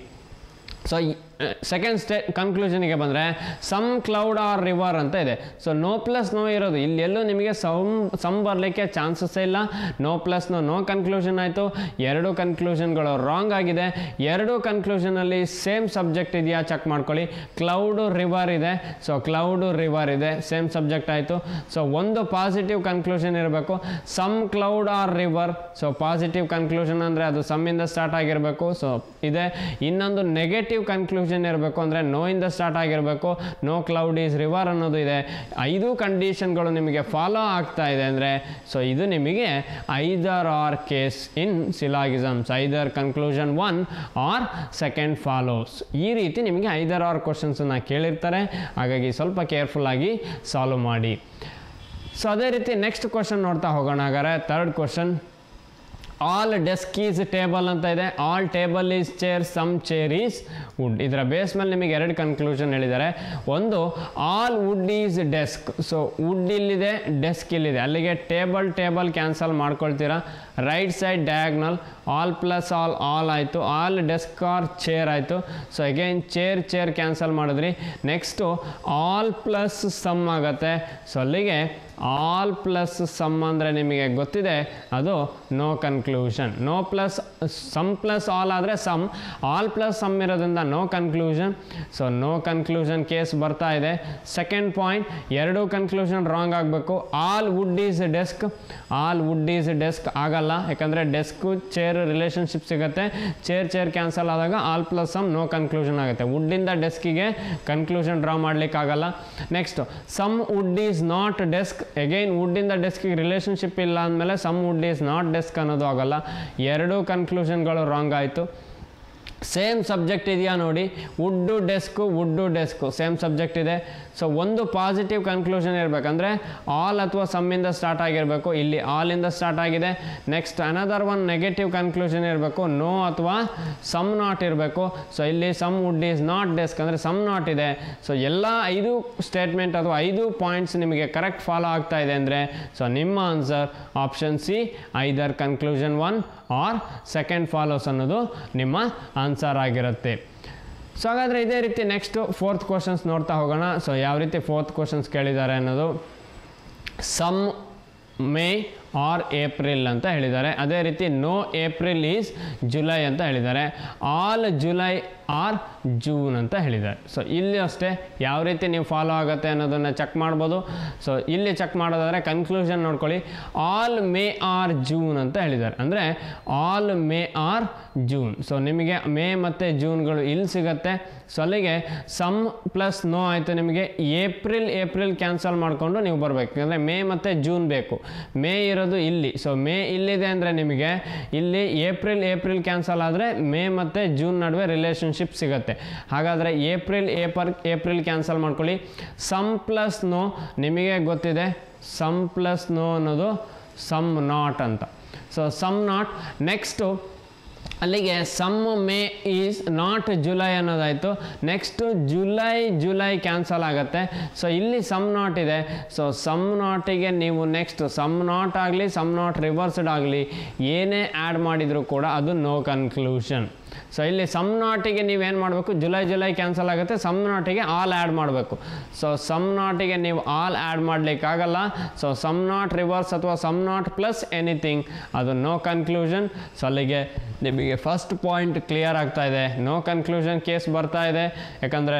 A: ಸೊ ಸೆಕೆಂಡ್ ಸ್ಟೇ ಕನ್ಕ್ಲೂಷನ್ಗೆ ಬಂದರೆ ಸಮ್ ಕ್ಲೌಡ್ ಆರ್ ರಿವರ್ ಅಂತ ಇದೆ ಸೊ ನೋ ಪ್ಲಸ್ ನೋ ಇರೋದು ಇಲ್ಲಿ ಎಲ್ಲೂ ನಿಮಗೆ ಸಮ್ ಸಮ್ ಬರಲಿಕ್ಕೆ ಚಾನ್ಸಸ್ ಇಲ್ಲ no plus no no conclusion ಆಯಿತು ಎರಡು ಕನ್ಕ್ಲೂಷನ್ಗಳು ರಾಂಗ್ ಆಗಿದೆ ಎರಡು ಕನ್ಕ್ಲೂಷನಲ್ಲಿ ಸೇಮ್ ಸಬ್ಜೆಕ್ಟ್ ಇದೆಯಾ ಚೆಕ್ ಮಾಡ್ಕೊಳ್ಳಿ ಕ್ಲೌಡು ರಿವರ್ ಇದೆ ಸೊ ಕ್ಲೌಡು ರಿವರ್ ಇದೆ ಸೇಮ್ ಸಬ್ಜೆಕ್ಟ್ ಆಯಿತು ಸೊ ಒಂದು ಪಾಸಿಟಿವ್ ಕನ್ಕ್ಲೂಷನ್ ಇರಬೇಕು some cloud or river so positive conclusion ಅಂದರೆ ಅದು ಸಮ್ಮಿಂದ ಸ್ಟಾರ್ಟ್ ಆಗಿರಬೇಕು ಸೊ ಇದೆ ಇನ್ನೊಂದು ನೆಗೆಟಿವ್ ಕನ್ಕ್ಲೂಷನ್ ಇರಬೇಕು ಅಂದರೆ ನೋಯಿಂದ ಸ್ಟಾರ್ಟ್ ಆಗಿರಬೇಕು ನೋ ಕ್ಲೌಡ್ ಈಸ್ ರಿವರ್ ಅನ್ನೋದು ಇದೆ ಐದು ಕಂಡೀಷನ್ಗಳು ನಿಮಗೆ ಫಾಲೋ ಆಗ್ತಾ ಇದೆ ಅಂದರೆ ಸೊ ಇದು ನಿಮಗೆ either or case in syllogisms either conclusion one or second follows ಈ ರೀತಿ ನಿಮಗೆ ಐದರ್ ಆರ್ ಕ್ವಶನ್ಸನ್ನು ಕೇಳಿರ್ತಾರೆ ಹಾಗಾಗಿ ಸ್ವಲ್ಪ ಕೇರ್ಫುಲ್ಲಾಗಿ ಸಾಲ್ವ್ ಮಾಡಿ ಸೊ ಅದೇ ರೀತಿ ನೆಕ್ಸ್ಟ್ ಕ್ವಶನ್ ನೋಡ್ತಾ ಹೋಗೋಣ ಹಾಗಾದ್ರೆ third question all desk is table ಅಂತ ಇದೆ all table is chair some chair is wood ಇದರ ಬೇಸ್ ಮೇಲೆ ನಿಮಗೆ ಎರಡು ಕನ್ಕ್ಲೂಷನ್ ಹೇಳಿದ್ದಾರೆ ಒಂದು all wood is desk so wood ಇಲ್ಲಿದೆ ಡೆಸ್ಕ್ ಇಲ್ಲಿದೆ ಅಲ್ಲಿಗೆ ಟೇಬಲ್ ಟೇಬಲ್ ಕ್ಯಾನ್ಸಲ್ ಮಾಡ್ಕೊಳ್ತೀರಾ right side diagonal all plus all all ಆಯಿತು ಆಲ್ ಡೆಸ್ಕ್ ಆರ್ ಚೇರ್ ಆಯಿತು so again chair chair cancel ಮಾಡಿದ್ರಿ ನೆಕ್ಸ್ಟು ಆಲ್ ಪ್ಲಸ್ ಸಮ್ ಆಗುತ್ತೆ ಸೊ ಅಲ್ಲಿಗೆ all plus some ಅಂದರೆ ನಿಮಗೆ ಗೊತ್ತಿದೆ ಅದು no conclusion no plus some plus all ಆದರೆ ಸಮ್ ಆಲ್ ಪ್ಲಸ್ ಸಮ್ ಇರೋದ್ರಿಂದ no conclusion so no conclusion case ಬರ್ತಾ ಇದೆ ಸೆಕೆಂಡ್ ಪಾಯಿಂಟ್ ಎರಡೂ ಕನ್ಕ್ಲೂಷನ್ ರಾಂಗ್ ಆಗಬೇಕು all wood is desk all wood is desk ಆಗಲ್ಲ ಯಾಕಂದರೆ ಡೆಸ್ಕು ಚೇರ್ ರಿಲೇಷನ್ಶಿಪ್ ಸಿಗುತ್ತೆ chair chair cancel ಆದಾಗ all plus some no conclusion ಆಗುತ್ತೆ ವುಡ್ಡಿಂದ ಡೆಸ್ಕಿಗೆ ಕನ್ಕ್ಲೂಷನ್ ಡ್ರಾ ಮಾಡಲಿಕ್ಕಾಗಲ್ಲ next some wood is not desk again ವುಡ್ಡಿಂದ ಡೆಸ್ಕಿಗೆ ರಿಲೇಷನ್ಶಿಪ್ ಇಲ್ಲ ಅಂದಮೇಲೆ some wood is not desk ಅನ್ನೋದು ಆಗಲ್ಲ ಎರಡೂ ಕನ್ಕ್ಲೂಷನ್ಗಳು ರಾಂಗ್ ಆಯಿತು ಸೇಮ್ ಸಬ್ಜೆಕ್ಟ್ ಇದೆಯಾ ನೋಡಿ wood desk wood desk same subject ಇದೆ ಸೊ ಒಂದು ಪಾಸಿಟಿವ್ ಕನ್ಕ್ಲೂಷನ್ ಇರಬೇಕಂದ್ರೆ ಆಲ್ ಅಥವಾ ಸಮ್ಮಿಂದ ಸ್ಟಾರ್ಟ್ ಆಗಿರಬೇಕು ಇಲ್ಲಿ ಆಲಿಂದ ಸ್ಟಾರ್ಟ್ ಆಗಿದೆ next another one negative conclusion ಇರಬೇಕು ನೋ ಅಥವಾ ಸಮ್ ನಾಟ್ ಇರಬೇಕು ಸೊ ಇಲ್ಲಿ some wood is not desk ಅಂದರೆ ಸಮ್ ನಾಟ್ ಇದೆ ಸೊ ಎಲ್ಲ ಐದು ಸ್ಟೇಟ್ಮೆಂಟ್ ಅಥವಾ ಐದು ಪಾಯಿಂಟ್ಸ್ ನಿಮಗೆ ಕರೆಕ್ಟ್ ಫಾಲೋ ಆಗ್ತಾ ಇದೆ ಅಂದರೆ ಸೊ ನಿಮ್ಮ answer option C either conclusion one or second follows ಅನ್ನೋದು ನಿಮ್ಮ ಆನ್ಸರ್ ಆಗಿರುತ್ತೆ ಸೊ ಹಾಗಾದರೆ ಇದೇ ರೀತಿ ನೆಕ್ಸ್ಟು ಫೋರ್ತ್ ಕ್ವಶನ್ಸ್ ನೋಡ್ತಾ ಹೋಗೋಣ ಸೊ ಯಾವ ರೀತಿ ಫೋರ್ತ್ ಕ್ವಶನ್ಸ್ ಕೇಳಿದ್ದಾರೆ ಅನ್ನೋದು ಸಮ್ ಮೇ ಆರ್ ಏಪ್ರಿಲ್ ಅಂತ ಹೇಳಿದ್ದಾರೆ ಅದೇ ರೀತಿ ನೋ ಏಪ್ರಿಲ್ ಈಸ್ ಜುಲೈ ಅಂತ ಹೇಳಿದ್ದಾರೆ ಆಲ್ ಜುಲೈ ಆರ್ ಜೂನ್ ಅಂತ ಹೇಳಿದ್ದಾರೆ ಸೊ ಇಲ್ಲಿ ಅಷ್ಟೇ ಯಾವ ರೀತಿ ನೀವು ಫಾಲೋ ಆಗುತ್ತೆ ಅನ್ನೋದನ್ನು ಚೆಕ್ ಮಾಡ್ಬೋದು ಸೊ ಇಲ್ಲಿ ಚೆಕ್ ಮಾಡೋದಾದರೆ ಕನ್ಕ್ಲೂಷನ್ ನೋಡ್ಕೊಳ್ಳಿ ಆಲ್ ಮೇ ಆರ್ ಜೂನ್ ಅಂತ ಹೇಳಿದ್ದಾರೆ ಅಂದರೆ all May or June so ನಿಮಗೆ ಮೇ ಮತ್ತು ಜೂನ್ಗಳು ಇಲ್ಲಿ ಸಿಗುತ್ತೆ ಸೊ ಅಲ್ಲಿಗೆ ಸಮ್ ಪ್ಲಸ್ ನೋ ಆಯಿತು ನಿಮಗೆ ಏಪ್ರಿಲ್ ಏಪ್ರಿಲ್ ಕ್ಯಾನ್ಸಲ್ ಮಾಡಿಕೊಂಡು ನೀವು ಬರಬೇಕು ಯಾಕಂದರೆ ಮೇ ಮತ್ತು ಜೂನ್ ಬೇಕು ಮೇ ಇರೋದು ಇಲ್ಲಿ ಸೊ ಮೇ ಇಲ್ಲಿದೆ ಅಂದರೆ ನಿಮಗೆ ಇಲ್ಲಿ ಏಪ್ರಿಲ್ ಏಪ್ರಿಲ್ ಕ್ಯಾನ್ಸಲ್ ಆದರೆ ಮೇ ಮತ್ತು ಜೂನ್ ನಡುವೆ ರಿಲೇಷನ್ಶಿಪ್ ಸಿಗುತ್ತೆ ಹಾಗಾದರೆ ಏಪ್ರಿಲ್ ಏಪರ್ ಏಪ್ರಿಲ್ ಕ್ಯಾನ್ಸಲ್ ಮಾಡ್ಕೊಳ್ಳಿ ಸಮ್ ಪ್ಲಸ್ ನೋ ನಿಮಗೆ ಗೊತ್ತಿದೆ ಸಮ್ ಪ್ಲಸ್ ನೋ ಅನ್ನೋದು ಸಮ್ ನಾಟ್ ಅಂತ ಸೊ ಸಮ್ ನಾಟ್ ನೆಕ್ಸ್ಟು ಅಲ್ಲಿಗೆ some May is not July ಅನ್ನೋದಾಯಿತು ನೆಕ್ಸ್ಟು ಜುಲೈ ಜುಲೈ ಕ್ಯಾನ್ಸಲ್ ಆಗುತ್ತೆ ಸೊ ಇಲ್ಲಿ ಸಮ್ ನಾಟ್ ಇದೆ ಸೊ ಸಮ್ ನಾಟಿಗೆ ನೀವು ನೆಕ್ಸ್ಟ್ ಸಮ್ ನಾಟ್ ಆಗಲಿ ಸಮ್ ನಾಟ್ ರಿವರ್ಸ್ಡ್ ಆಗಲಿ ಏನೇ ಆ್ಯಡ್ ಮಾಡಿದರೂ ಕೂಡ ಅದು ನೋ ಕನ್ಕ್ಲೂಷನ್ ಸೊ ಇಲ್ಲಿ ಸಮ್ ನಾಟಿಗೆ ನೀವೇನು ಮಾಡಬೇಕು ಜುಲೈ ಜುಲೈ ಕ್ಯಾನ್ಸಲ್ ಆಗುತ್ತೆ ಸಮ್ ನಾಟಿಗೆ ಆಲ್ ಆ್ಯಡ್ ಮಾಡಬೇಕು ಸೊ ಸಮ್ ನಾಟಿಗೆ ನೀವು ಆಲ್ ಆ್ಯಡ್ ಮಾಡಲಿಕ್ಕಾಗಲ್ಲ ಸೊ ಸಮ್ ನಾಟ್ ರಿವರ್ಸ್ ಅಥವಾ ಸಮ್ ನಾಟ್ ಪ್ಲಸ್ ಎನಿಥಿಂಗ್ ಅದು ನೋ ಕನ್ಕ್ಲೂಷನ್ ಸೊ ಅಲ್ಲಿಗೆ ನಿಮಗೆ ಫಸ್ಟ್ ಪಾಯಿಂಟ್ ಕ್ಲಿಯರ್ ಆಗ್ತಾ ಇದೆ ನೋ ಕನ್ಕ್ಲೂಷನ್ ಕೇಸ್ ಬರ್ತಾ ಇದೆ ಯಾಕಂದರೆ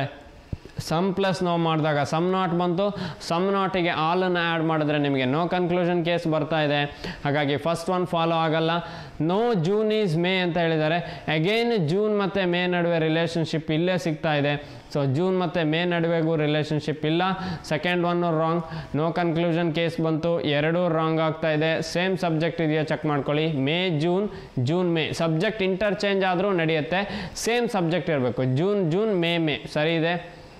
A: ಸಮ್ ಪ್ಲಸ್ ನೋ ಮಾಡಿದಾಗ ಸಮ್ ನಾಟ್ ಬಂತು ಸಮ್ ನಾಟಿಗೆ ಆಲನ್ನು ಆ್ಯಡ್ ಮಾಡಿದ್ರೆ ನಿಮಗೆ ನೋ ಕನ್ಕ್ಲೂಷನ್ ಕೇಸ್ ಬರ್ತಾ ಇದೆ ಹಾಗಾಗಿ ಫಸ್ಟ್ ಒನ್ ಫಾಲೋ ಆಗಲ್ಲ ನೋ ಜೂನ್ ಈಸ್ ಮೇ ಅಂತ ಹೇಳಿದ್ದಾರೆ ಅಗೈನ್ ಜೂನ್ ಮತ್ತು ಮೇ ನಡುವೆ ರಿಲೇಷನ್ಶಿಪ್ ಇಲ್ಲೇ ಸಿಗ್ತಾ ಇದೆ ಸೊ ಜೂನ್ ಮತ್ತು ಮೇ ನಡುವೆಗೂ ರಿಲೇಷನ್ಶಿಪ್ ಇಲ್ಲ second one wrong no conclusion case ಬಂತು ಎರಡೂ ರಾಂಗ್ ಆಗ್ತಾ ಇದೆ ಸೇಮ್ ಸಬ್ಜೆಕ್ಟ್ ಇದೆಯಾ ಚೆಕ್ ಮಾಡ್ಕೊಳ್ಳಿ May June June May subject interchange ಆದರೂ ನಡೆಯುತ್ತೆ ಸೇಮ್ ಸಬ್ಜೆಕ್ಟ್ ಇರಬೇಕು ಜೂನ್ ಜೂನ್ ಮೇ ಮೇ ಸರಿ ಇದೆ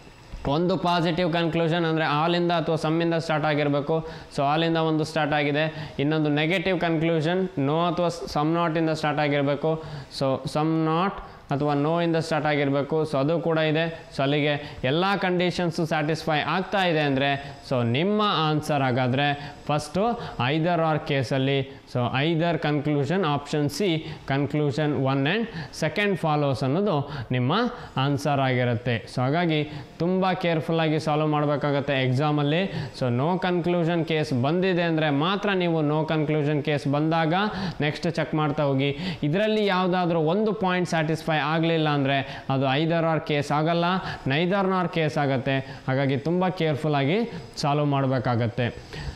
A: ಒಂದು ಪಾಸಿಟಿವ್ ಕನ್ಕ್ಲೂಷನ್ ಅಂದರೆ ಆಲಿಂದ ಅಥವಾ ಸಮ್ಮಿಂದ ಸ್ಟಾರ್ಟ್ ಆಗಿರಬೇಕು ಸೊ ಆಲಿಂದ ಒಂದು ಸ್ಟಾರ್ಟ್ ಆಗಿದೆ ಇನ್ನೊಂದು ನೆಗೆಟಿವ್ ಕನ್ಕ್ಲೂಷನ್ ನೋ ಅಥವಾ ಸಮ್ ನಾಟಿಂದ ಸ್ಟಾರ್ಟ್ ಆಗಿರಬೇಕು ಸೊ ಸಮ್ ನಾಟ್ ಅಥವಾ ನೋ ಇಂದ ಸ್ಟಾರ್ಟ್ ಆಗಿರಬೇಕು ಸೊ ಅದು ಕೂಡ ಇದೆ ಸೊ ಅಲ್ಲಿಗೆ ಎಲ್ಲ ಕಂಡೀಷನ್ಸು ಸ್ಯಾಟಿಸ್ಫೈ ಆಗ್ತಾ ಇದೆ ಅಂದರೆ ಸೊ ನಿಮ್ಮ ಆನ್ಸರ್ ಹಾಗಾದರೆ ಫಸ್ಟು ಐದರ್ ಆರ್ ಕೇಸಲ್ಲಿ so either conclusion option C conclusion one and second follows ಅನ್ನೋದು ನಿಮ್ಮ ಆನ್ಸರ್ ಆಗಿರುತ್ತೆ ಸೊ ಹಾಗಾಗಿ ತುಂಬ ಕೇರ್ಫುಲ್ಲಾಗಿ ಸಾಲ್ವ್ ಮಾಡಬೇಕಾಗತ್ತೆ ಎಕ್ಸಾಮಲ್ಲಿ ಸೊ ನೋ ಕನ್ಕ್ಲೂಷನ್ ಕೇಸ್ ಬಂದಿದೆ ಅಂದರೆ ಮಾತ್ರ ನೀವು ನೋ ಕನ್ಕ್ಲೂಷನ್ ಕೇಸ್ ಬಂದಾಗ ನೆಕ್ಸ್ಟ್ ಚೆಕ್ ಮಾಡ್ತಾ ಹೋಗಿ ಇದರಲ್ಲಿ ಯಾವುದಾದ್ರೂ ಒಂದು ಪಾಯಿಂಟ್ ಸ್ಯಾಟಿಸ್ಫೈ ಆಗಲಿಲ್ಲ ಅಂದರೆ ಅದು ಐದರ್ ಆರ್ ಕೇಸ್ ಆಗಲ್ಲ ನೈದರ್ ಆರ್ ಕೇಸ್ ಆಗುತ್ತೆ ಹಾಗಾಗಿ ತುಂಬ ಕೇರ್ಫುಲ್ಲಾಗಿ ಸಾಲ್ವ್ ಮಾಡಬೇಕಾಗತ್ತೆ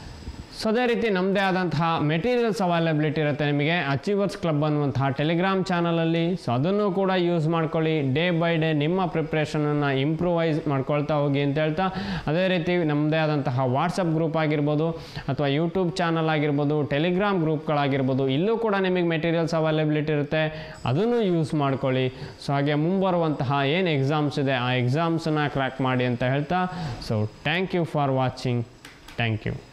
A: ಸೊ ಅದೇ ರೀತಿ ನಮ್ಮದೇ ಆದಂತಹ ಮೆಟೀರಿಯಲ್ಸ್ ಅವೈಲಬಿಲಿಟಿ ಇರುತ್ತೆ ನಿಮಗೆ ಅಚೀವರ್ಸ್ ಕ್ಲಬ್ ಅನ್ನುವಂತಹ ಟೆಲಿಗ್ರಾಮ್ ಚಾನಲಲ್ಲಿ ಸೊ ಅದನ್ನು ಕೂಡ ಯೂಸ್ ಮಾಡ್ಕೊಳ್ಳಿ ಡೇ ಬೈ ಡೇ ನಿಮ್ಮ ಪ್ರಿಪ್ರೇಷನನ್ನು ಇಂಪ್ರೂವೈಸ್ ಮಾಡ್ಕೊಳ್ತಾ ಹೋಗಿ ಅಂತ ಹೇಳ್ತಾ ಅದೇ ರೀತಿ ನಮ್ಮದೇ ಆದಂತಹ ವಾಟ್ಸಪ್ ಗ್ರೂಪ್ ಆಗಿರ್ಬೋದು ಅಥವಾ ಯೂಟ್ಯೂಬ್ ಚಾನಲ್ ಆಗಿರ್ಬೋದು ಟೆಲಿಗ್ರಾಮ್ ಗ್ರೂಪ್ಗಳಾಗಿರ್ಬೋದು ಇಲ್ಲೂ ಕೂಡ ನಿಮಗೆ ಮೆಟೀರಿಯಲ್ಸ್ ಅವೈಲಬಿಲಿಟಿ ಇರುತ್ತೆ ಅದನ್ನು ಯೂಸ್ ಮಾಡ್ಕೊಳ್ಳಿ ಸೊ ಹಾಗೆ ಮುಂಬರುವಂತಹ ಏನು ಎಕ್ಸಾಮ್ಸ್ ಇದೆ ಆ ಎಕ್ಸಾಮ್ಸನ್ನು ಕ್ರ್ಯಾಕ್ ಮಾಡಿ ಅಂತ ಹೇಳ್ತಾ so thank you for watching thank you